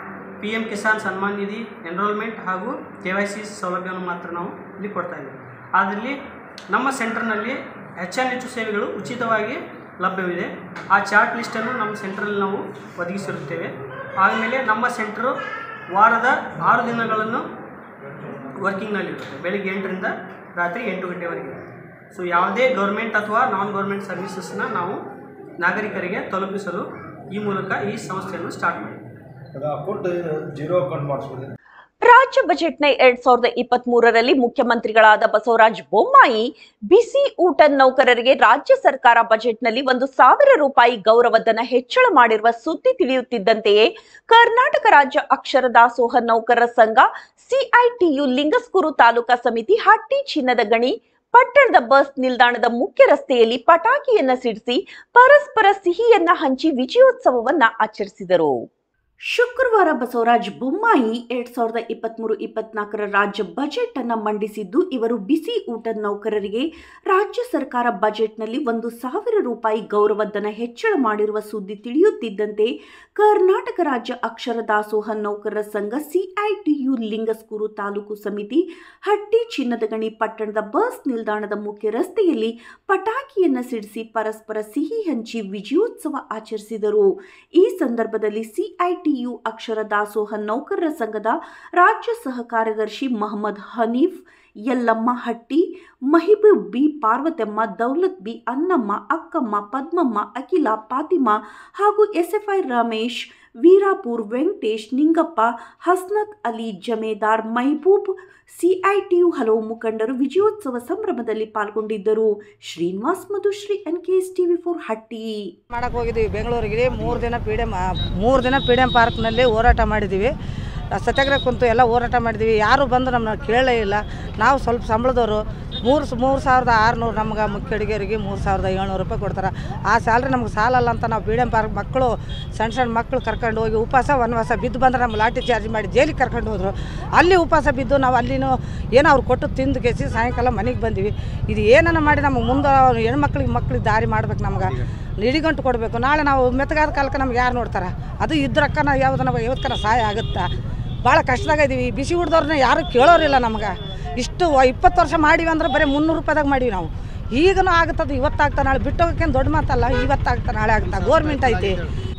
P M Kisan Samman Nidhi enrolment ಹಾಗೂ ಕೆ ವೈ ಸಿ ಸೌಲಭ್ಯವನ್ನು ಮಾತ್ರ ನಾವು ಇಲ್ಲಿ ಕೊಡ್ತಾ ಇದ್ದೀವಿ ಅದರಲ್ಲಿ ನಮ್ಮ ಸೆಂಟರ್ನಲ್ಲಿ ಹೆಚ್ಚು ಸೇವೆಗಳು ಉಚಿತವಾಗಿ ಲಭ್ಯವಿದೆ ಆ ಚಾರ್ಟ್ ಲಿಸ್ಟನ್ನು ನಮ್ಮ ಸೆಂಟ್ರಲ್ಲಿ ನಾವು ಒದಗಿಸಿರುತ್ತೇವೆ ಆಮೇಲೆ ನಮ್ಮ ಸೆಂಟ್ರು ವಾರದ ಆರು ದಿನಗಳನ್ನು ವರ್ಕಿಂಗ್ನಲ್ಲಿರುತ್ತೆ ಬೆಳಿಗ್ಗೆ ಎಂಟರಿಂದ ರಾತ್ರಿ ಎಂಟು ಗಂಟೆವರೆಗೆ ಸೊ ಯಾವುದೇ ಗೌರ್ಮೆಂಟ್ ಅಥವಾ ನಾನ್ ಗೌರ್ಮೆಂಟ್ ಸರ್ವಿಸಸ್ನ ನಾವು ನಾಗರಿಕರಿಗೆ ತಲುಪಿಸಲು ಈ ಮೂಲಕ ಈ ಸಂಸ್ಥೆಯನ್ನು ಸ್ಟಾರ್ಟ್ ಮಾಡಿದ್ದೀವಿ ಅಕೌಂಟ್ ಜೀರೋ ಅಕೌಂಟ್ ಮಾಡಿಸ್ಬೋದು ರಾಜ್ಯ ಬಜೆಟ್ನ ಎರಡ್ ಸಾವಿರದ ಇಪ್ಪತ್ತ್ ಮೂರರಲ್ಲಿ ಮುಖ್ಯಮಂತ್ರಿಗಳಾದ ಬಸವರಾಜ ಬೊಮ್ಮಾಯಿ ಬಿಸಿ ಊಟ ನೌಕರರಿಗೆ ರಾಜ್ಯ ಸರ್ಕಾರ ಬಜೆಟ್ನಲ್ಲಿ ಒಂದು ಸಾವಿರ ರೂಪಾಯಿ ಗೌರವಧನ ಹೆಚ್ಚಳ ಮಾಡಿರುವ ಸುದ್ದಿ ತಿಳಿಯುತ್ತಿದ್ದಂತೆಯೇ ಕರ್ನಾಟಕ ರಾಜ್ಯ ಅಕ್ಷರ ದಾಸೋಹ ನೌಕರರ ಸಂಘ ಸಿಐಟಿಯು ಲಿಂಗಸ್ಕೂರು ತಾಲೂಕಾ ಸಮಿತಿ ಹಟ್ಟಿ ಚಿನ್ನದ ಗಣಿ ಪಟ್ಟಣದ ಬಸ್ ನಿಲ್ದಾಣದ ಮುಖ್ಯ ರಸ್ತೆಯಲ್ಲಿ ಪಟಾಕಿಯನ್ನ ಸಿಡಿಸಿ ಪರಸ್ಪರ ಸಿಹಿಯನ್ನ ಹಂಚಿ ವಿಜಯೋತ್ಸವವನ್ನ ಆಚರಿಸಿದರು ಶುಕ್ರವಾರ ಬಸವರಾಜ ಬೊಮ್ಮಾಯಿ ಎರಡ್ ಸಾವಿರದ ಇಪ್ಪತ್ಮೂರು ಇಪ್ಪತ್ನಾಲ್ಕರ ರಾಜ್ಯ ಬಜೆಟ್ ಅನ್ನ ಮಂಡಿಸಿದ್ದು ಇವರು ಬಿಸಿ ಊಟ ನೌಕರರಿಗೆ ರಾಜ್ಯ ಸರ್ಕಾರ ಬಜೆಟ್ನಲ್ಲಿ ಒಂದು ಸಾವಿರ ರೂಪಾಯಿ ಗೌರವಧನ ಹೆಚ್ಚಳ ಮಾಡಿರುವ ಸುದ್ದಿ ತಿಳಿಯುತ್ತಿದ್ದಂತೆ ಕರ್ನಾಟಕ ರಾಜ್ಯ ಅಕ್ಷರ ದಾಸೋಹ ನೌಕರರ ಸಂಘ ಸಿಐಟಿಯು ಲಿಂಗಸ್ಕೂರು ತಾಲೂಕು ಸಮಿತಿ ಹಟ್ಟಿ ಚಿನ್ನದ ಗಣಿ ಪಟ್ಟಣದ ಬಸ್ ನಿಲ್ದಾಣದ ಮುಖ್ಯ ರಸ್ತೆಯಲ್ಲಿ ಪಟಾಕಿಯನ್ನ ಸಿಡಿಸಿ ಪರಸ್ಪರ ಸಿಹಿ ಹಂಚಿ ವಿಜಯೋತ್ಸವ ಆಚರಿಸಿದರು ಈ ಸಂದರ್ಭದಲ್ಲಿ ಸಿಐಟಿಯು ಅಕ್ಷರ ದಾಸೋಹ ನೌಕರರ ಸಂಘದ ರಾಜ್ಯ ಸಹ ಕಾರ್ಯದರ್ಶಿ ಮಹಮ್ಮದ್ ಹನೀಫ್ ಯಲ್ಲಮ್ಮ ಹಟ್ಟಿ ಮಹಿಬೂಬ್ ಬಿ ಪಾರ್ವತಮ್ಮ ದೌಲತ್ ಬಿ ಅನ್ನಮ್ಮ ಅಕ್ಕಮ್ಮ ಪದ್ಮಮ್ಮ ಅಖಿಲ ಫಾತಿಮಾ ಹಾಗೂ ಎಸ್ಎಫ್ಐ ರಮೇಶ್ ವೀರಾಪುರ್ ವೆಂಕಟೇಶ್ ನಿಂಗಪ್ಪ ಹಸ್ನತ್ ಅಲಿ ಜಮೇದಾರ್ ಮೈಬೂಬ್ ಸಿಐಟಿಯು ಹಲವು ಮುಖಂಡರು ವಿಜಯೋತ್ಸವ ಸಂಭ್ರಮದಲ್ಲಿ ಪಾಲ್ಗೊಂಡಿದ್ದರು Srinivas Madhushree N K S TV four Hatti ಮಾಡಕ್ಕೆ ಹೋಗಿದ್ದೀವಿ ಬೆಂಗಳೂರಿಗೆ ಮೂರು ದಿನ ಪಿ ಡಿ ಎಮ್ ಮೂರು ದಿನ ಪಿ ಡಿ ಎಮ್ ಪಾರ್ಕ್ನಲ್ಲಿ ಹೋರಾಟ ಮಾಡಿದ್ದೀವಿ ಸತ್ಯಾಗ್ರಹ ಕುಂತು ಎಲ್ಲ ಹೋರಾಟ ಮಾಡಿದ್ದೀವಿ ಯಾರು ಬಂದು ನಮ್ಮನ್ನ ಕೇಳೇ ಇಲ್ಲ ನಾವು ಸ್ವಲ್ಪ ಸಂಬಳದವರು ಮೂರು ಸ- ಮೂರು ಸಾವಿರದ ಆರುನೂರು ನಮ್ಗೆ ಮುಖ್ಯ ಅಡುಗೆಯರಿಗೆ ಮೂರು ಸಾವಿರದ ಏಳ್ನೂರು ರೂಪಾಯಿ ಕೊಡ್ತಾರೆ ಆ ಸ್ಯಾಲ್ರಿ ನಮ್ಗೆ ಸಾಲಲ್ಲ ಅಂತ ನಾವು ಪಿ ಡಿ ಎಮ್ ಪಾರ್ಕ್ ಮಕ್ಕಳು ಸಣ್ಣ ಸಣ್ಣ ಮಕ್ಕಳು ಕರ್ಕೊಂಡು ಹೋಗಿ ಉಪವಾಸ ವನವಾಸ ಬಿದ್ದು ಬಂದ್ರೆ ನಮ್ಮ ಲಾಠಿ ಚಾರ್ಜ್ ಮಾಡಿ ಜೈಲಿಗೆ ಕರ್ಕೊಂಡು ಹೋದರು ಅಲ್ಲಿ ಉಪವಾಸ ಬಿದ್ದು ನಾವು ಅಲ್ಲಿನೂ ಏನೋ ಅವ್ರು ಕೊಟ್ಟು ತಿಂದು ಕೇಸಿ ಸಾಯಂಕಾಲ ಮನೆಗೆ ಬಂದಿವಿ ಇದು ಏನನ್ನ ಮಾಡಿ ನಮಗೆ ಮುಂದೆ ಹೆಣ್ಮಕ್ಳಿಗೆ ಮಕ್ಳಿಗೆ ದಾರಿ ಮಾಡ್ಬೇಕು ನಮ್ಗೆ ನಿಡಿಗಂಟು ಕೊಡಬೇಕು ನಾಳೆ ನಾವು ಮೆತ್ತಗಾದ ಕಾಲಕ್ಕೆ ನಮ್ಗೆ ಯಾರು ನೋಡ್ತಾರೆ ಅದು ಇದ್ರಕ್ಕನ ಯಾವ್ದು ನಾವು ಯಾವತ್ಕನ ಸಹಾಯ ಆಗುತ್ತಾ ಭಾಳ ಕಷ್ಟದಾಗ ಇದೀವಿ ಈ ಬಿಸಿ ಹುಡ್ದವ್ರನ್ನ ಯಾರು ಕೇಳೋರಿಲ್ಲ ನಮ್ಗೆ ಇಷ್ಟು ಇಪ್ಪತ್ತು ವರ್ಷ ಮಾಡೀವಿ ಅಂದ್ರೆ ಬರೀ ಮುನ್ನೂರು ರೂಪಾಯಿದಾಗ ಮಾಡೀವಿ ನಾವು ಈಗನೂ ಆಗುತ್ತದೆ ಇವತ್ತಾಗ್ತಾ ನಾಳೆ ಬಿಟ್ಟು ಹೋಗೋಕ್ಕೇನು ದೊಡ್ಡ ಮಾತಲ್ಲ ಇವತ್ತಾಗ್ತಾ ನಾಳೆ ಆಗ್ತಾ ಗೋರ್ಮೆಂಟ್ ಐತಿ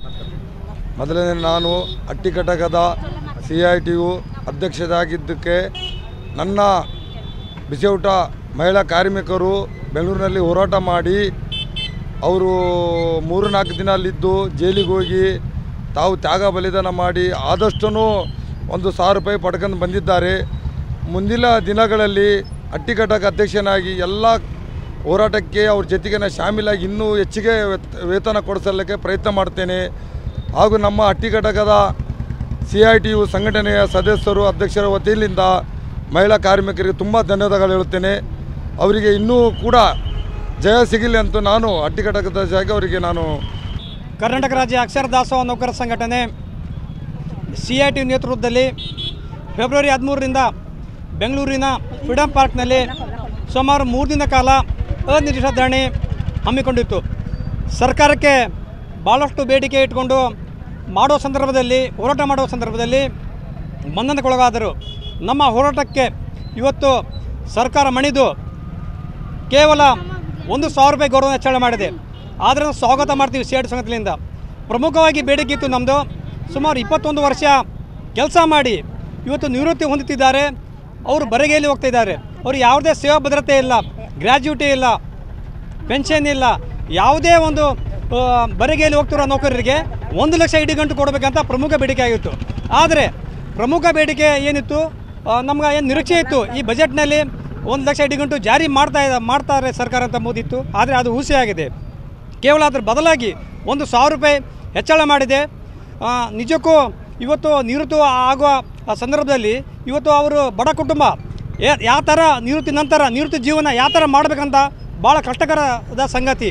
ಮೊದಲನೇ ನಾನು ಅಟ್ಟಿ ಘಟಕದ ಸಿ ಐ ಟಿ ಯು ಅಧ್ಯಕ್ಷರಾಗಿದ್ದಕ್ಕೆ ನನ್ನ ಬಿಸಿಯೂಟ ಮಹಿಳಾ ಕಾರ್ಮಿಕರು ಬೆಂಗಳೂರಿನಲ್ಲಿ ಹೋರಾಟ ಮಾಡಿ ಅವರು ಮೂರು ನಾಲ್ಕು ದಿನ ಅಲ್ಲಿದ್ದು ಜೈಲಿಗೆ ಹೋಗಿ ತಾವು ತ್ಯಾಗ ಬಲಿದಾನ ಮಾಡಿ ಆದಷ್ಟು ಒಂದು ಸಾವಿರ ರೂಪಾಯಿ ಪಡ್ಕೊಂಡು ಬಂದಿದ್ದಾರೆ ಮುಂದಿನ ದಿನಗಳಲ್ಲಿ ಅಟ್ಟಿ ಘಟಕ ಅಧ್ಯಕ್ಷನಾಗಿ ಎಲ್ಲ ಹೋರಾಟಕ್ಕೆ ಅವ್ರ ಜೊತೆಗೆ ನಾನು ಶಾಮೀಲಾಗಿ ಇನ್ನೂ ಹೆಚ್ಚಿಗೆ ವೇತ್- ವೇತನ ಕೊಡಿಸಲಿಕ್ಕೆ ಪ್ರಯತ್ನ ಮಾಡ್ತೇನೆ ಹಾಗೂ ನಮ್ಮ ಅಟ್ಟಿ ಘಟಕದ ಸಿ ಐ ಟಿ ಯು ಸಂಘಟನೆಯ ಸದಸ್ಯರು ಅಧ್ಯಕ್ಷರ ವತಿಯಿಂದ ಮಹಿಳಾ ಕಾರ್ಮಿಕರಿಗೆ ತುಂಬ ಧನ್ಯವಾದಗಳು ಹೇಳುತ್ತೇನೆ ಅವರಿಗೆ ಇನ್ನೂ ಕೂಡ ಜಯ ಸಿಗಲಿ ಅಂತ ನಾನು ಅಟ್ಟಿ ಘಟಕದ ಜಾಗ ಅವರಿಗೆ ನಾನು ಕರ್ನಾಟಕ ರಾಜ್ಯ ಅಕ್ಷರ ದಾಸೋಹ ನೌಕರ ಸಂಘಟನೆ ಸಿ ಐ ಟಿ ನೇತೃತ್ವದಲ್ಲಿ ಫೆಬ್ರವರಿ ಹದಿಮೂರರಿಂದ ಬೆಂಗಳೂರಿನ ಫ್ರೀಡಮ್ ಪಾರ್ಕ್ನಲ್ಲಿ ಸುಮಾರು ಮೂರು ದಿನ ಕಾಲ ಅನಿರ್ದಿಷ್ಟ ಧರಣಿ ಹಮ್ಮಿಕೊಂಡಿತ್ತು ಸರ್ಕಾರಕ್ಕೆ ಭಾಳಷ್ಟು ಬೇಡಿಕೆ ಇಟ್ಕೊಂಡು ಮಾಡೋ ಸಂದರ್ಭದಲ್ಲಿ ಹೋರಾಟ ಮಾಡುವ ಸಂದರ್ಭದಲ್ಲಿ ಬಂಧನಕ್ಕೊಳಗಾದರು ನಮ್ಮ ಹೋರಾಟಕ್ಕೆ ಇವತ್ತು ಸರ್ಕಾರ ಮಣಿದು ಕೇವಲ ಒಂದು ಸಾವಿರ ರೂಪಾಯಿ ಗೌರವ ಹೆಚ್ಚಳ ಮಾಡಿದೆ ಆದರೆ ನಾವು ಸ್ವಾಗತ ಮಾಡ್ತೀವಿ ಸಿ ಸಂಘಟನೆಯಿಂದ ಪ್ರಮುಖವಾಗಿ ಬೇಡಿಕೆ ಇತ್ತು ನಮ್ಮದು ಸುಮಾರು ಇಪ್ಪತ್ತೊಂದು ವರ್ಷ ಕೆಲಸ ಮಾಡಿ ಇವತ್ತು ನಿವೃತ್ತಿ ಹೊಂದುತ್ತಿದ್ದಾರೆ ಅವರು ಬರಿಗೈಲಿ ಹೋಗ್ತಾ ಇದ್ದಾರೆ ಅವರು ಯಾವುದೇ ಸೇವಾ ಭದ್ರತೆ ಇಲ್ಲ ಗ್ರ್ಯಾಜ್ಯುಟಿ ಇಲ್ಲ ಪೆನ್ಷನ್ ಇಲ್ಲ ಯಾವುದೇ ಒಂದು ಆ, ಬರಿಗೈಲಿ ಹೋಗ್ತಿರೋ ನೌಕರರಿಗೆ ಒಂದು ಲಕ್ಷ ಇಡೀ ಗಂಟು ಕೊಡಬೇಕಂತ ಪ್ರಮುಖ ಬೇಡಿಕೆ ಆಗಿತ್ತು ಆದರೆ ಪ್ರಮುಖ ಬೇಡಿಕೆ ಏನಿತ್ತು ನಮ್ಗೆ ಏನು ನಿರೀಕ್ಷೆ ಇತ್ತು ಈ ಬಜೆಟ್ನಲ್ಲಿ ಒಂದು ಲಕ್ಷ ಇಡೀ ಗಂಟು ಜಾರಿ ಮಾಡ್ತಾ ಇದ್ದ ಮಾಡ್ತಾರೆ ಸರ್ಕಾರ ಅಂತ ಮೂದಿತ್ತು ಆದರೆ ಅದು ಹುಸಿಯಾಗಿದೆ ಕೇವಲ ಅದ್ರ ಬದಲಾಗಿ ಒಂದು ಸಾವಿರ ರೂಪಾಯಿ ಹೆಚ್ಚಳ ಮಾಡಿದೆ ಆ, ನಿಜಕ್ಕೂ ಇವತ್ತು ನಿವೃತ್ತಿ ಆಗುವ ಆ ಸಂದರ್ಭದಲ್ಲಿ ಇವತ್ತು ಅವರು ಬಡ ಕುಟುಂಬ ಯಾ- ಯಾವ ಥರ ನಿವೃತ್ತಿ ನಂತರ ನಿವೃತ್ತಿ ಜೀವನ ಯಾವ ಥರ ಮಾಡಬೇಕಂತ ಭಾಳ ಕಷ್ಟಕರದ ಸಂಗತಿ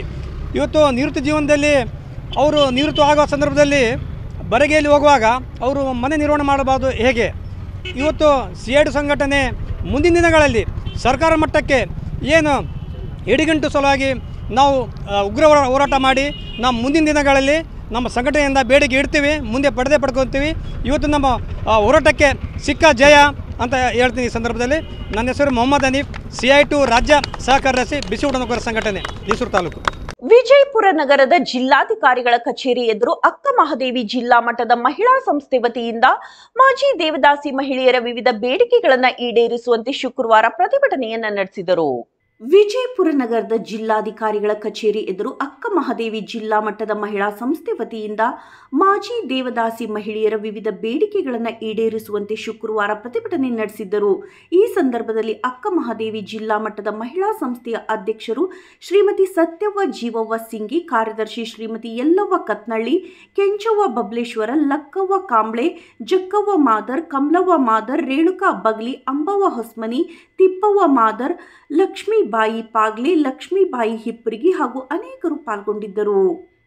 ಇವತ್ತು ನಿವೃತ್ತಿ ಜೀವನದಲ್ಲಿ ಅವರು ನಿವೃತ್ತಿ ಆಗೋ ಸಂದರ್ಭದಲ್ಲಿ ಬರಗೇಲಿ ಹೋಗುವಾಗ ಅವರು ಮನೆ ನಿರ್ವಹಣೆ ಮಾಡಬಾರ್ದು ಹೇಗೆ ಇವತ್ತು ಸಿ ಐ ಡಿ ಸಂಘಟನೆ ಮುಂದಿನ ದಿನಗಳಲ್ಲಿ ಸರ್ಕಾರ ಮಟ್ಟಕ್ಕೆ ಏನು ಎಡಿಗಂಟು ಸಲುವಾಗಿ ನಾವು ಆ, ಉಗ್ರ ಹೋರಾ- ಹೋರಾಟ ಮಾಡಿ ನಾವು ಮುಂದಿನ ದಿನಗಳಲ್ಲಿ ನಮ್ಮ ಸಂಘಟನೆಯಿಂದ ಬೇಡಿಕೆ ಇಡ್ತೀವಿ ಮುಂದೆ ಪಡೆದೇ ಪಡ್ಕೊತೀವಿ ಇವತ್ತು ನಮ್ಮ ಆ, ಹೋರಾಟಕ್ಕೆ ಸಿಕ್ಕ ಜಯ ಅಂತ ಹೇಳ್ತೀನಿ ಈ ಸಂದರ್ಭದಲ್ಲಿ ನನ್ನ ಹೆಸರು Mohammed Hanif C I TU ರಾಜ್ಯ ಸಹ ಕಾರ್ಯದರ್ಶಿ ಬಿಸಿಯೂಟ ನೌಕರ ಸಂಘಟನೆ ಮೈಸೂರು ತಾಲೂಕು ವಿಜಯಪುರ ನಗರದ ಜಿಲ್ಲಾಧಿಕಾರಿಗಳ ಕಚೇರಿ ಎದುರು ಅಕ್ಕ ಮಹಾದೇವಿ ಜಿಲ್ಲಾ ಮಟ್ಟದ ಮಹಿಳಾ ಸಂಸ್ಥೆ ವತಿಯಿಂದ ಮಾಜಿ ದೇವದಾಸಿ ಮಹಿಳೆಯರ ವಿವಿಧ ಬೇಡಿಕೆಗಳನ್ನು ಈಡೇರಿಸುವಂತೆ ಶುಕ್ರವಾರ ಪ್ರತಿಭಟನೆಯನ್ನ ನಡೆಸಿದರು ವಿಜಯಪುರ ನಗರದ ಜಿಲ್ಲಾಧಿಕಾರಿಗಳ ಕಚೇರಿ ಎದುರು ಅಕ್ಕ ಮಹಾದೇವಿ ಜಿಲ್ಲಾ ಮಟ್ಟದ ಮಹಿಳಾ ಸಂಸ್ಥೆ ವತಿಯಿಂದ ಮಾಜಿ ದೇವದಾಸಿ ಮಹಿಳೆಯರ ವಿವಿಧ ಬೇಡಿಕೆಗಳನ್ನು ಈಡೇರಿಸುವಂತೆ ಶುಕ್ರವಾರ ಪ್ರತಿಭಟನೆ ನಡೆಸಿದ್ದರು ಈ ಸಂದರ್ಭದಲ್ಲಿ ಅಕ್ಕ ಮಹಾದೇವಿ ಜಿಲ್ಲಾ ಮಟ್ಟದ ಮಹಿಳಾ ಸಂಸ್ಥೆಯ ಅಧ್ಯಕ್ಷರು ಶ್ರೀಮತಿ ಸತ್ಯವ್ವ ಜೀವವ್ವ ಸಿಂಗಿ ಕಾರ್ಯದರ್ಶಿ ಶ್ರೀಮತಿ ಯಲ್ಲವ್ವ ಕತ್ನಳ್ಳಿ ಕೆಂಚವ್ವ ಬಬ್ಲೇಶ್ವರ ಲಕ್ಕವ್ವ ಕಾಂಬ್ಳೆ ಜಕ್ಕವ್ವ ಮಾದರ್ ಕಮಲವ್ವ ಮಾದರ್ ರೇಣುಕಾ ಬಗ್ಲಿ ಅಂಬವ್ವ ಹೊಸ್ಮನಿ ತಿಪ್ಪವ್ವ ಮಾದರ್ ಲಕ್ಷ್ಮೀಬಾಯಿ ಪಾಗ್ಲೆ ಲಕ್ಷ್ಮೀಬಾಯಿ ಹಿಪ್ಪರಿಗಿ ಹಾಗೂ ಅನೇಕರು ಪಾಲ್ಗೊಂಡಿದ್ದರು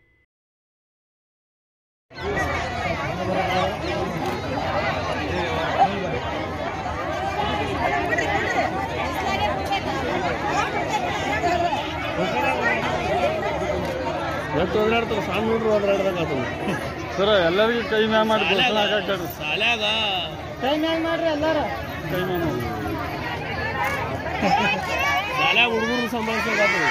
ಎಷ್ಟು ಒದರಾಡ್ತಾರೆ ಸಣ್ಣ ಹುಡ್ರು ಒದರಾಡ್ದಾಗ ಆಗ್ತದೆ ಸರ್ ಎಲ್ಲರಿಗೂ ಕೈ ಮ್ಯಾ ಮಾಡಿ ಘೋಷಣೆ ಹಾಕಾಕ್ರಿ ಶಾಲ್ಯಾಗ ಕೈ ಮ್ಯಾಗ ಮಾಡ್ರಿ ಎಲ್ಲಾರು ಕೈ ಮ್ಯಾ ಮಾಡಿ ಶಾಲ್ಯಾಗ ಹುಡುಗರು ಸಂಭಾಳಿಸೋದಾಗ್ತದೆ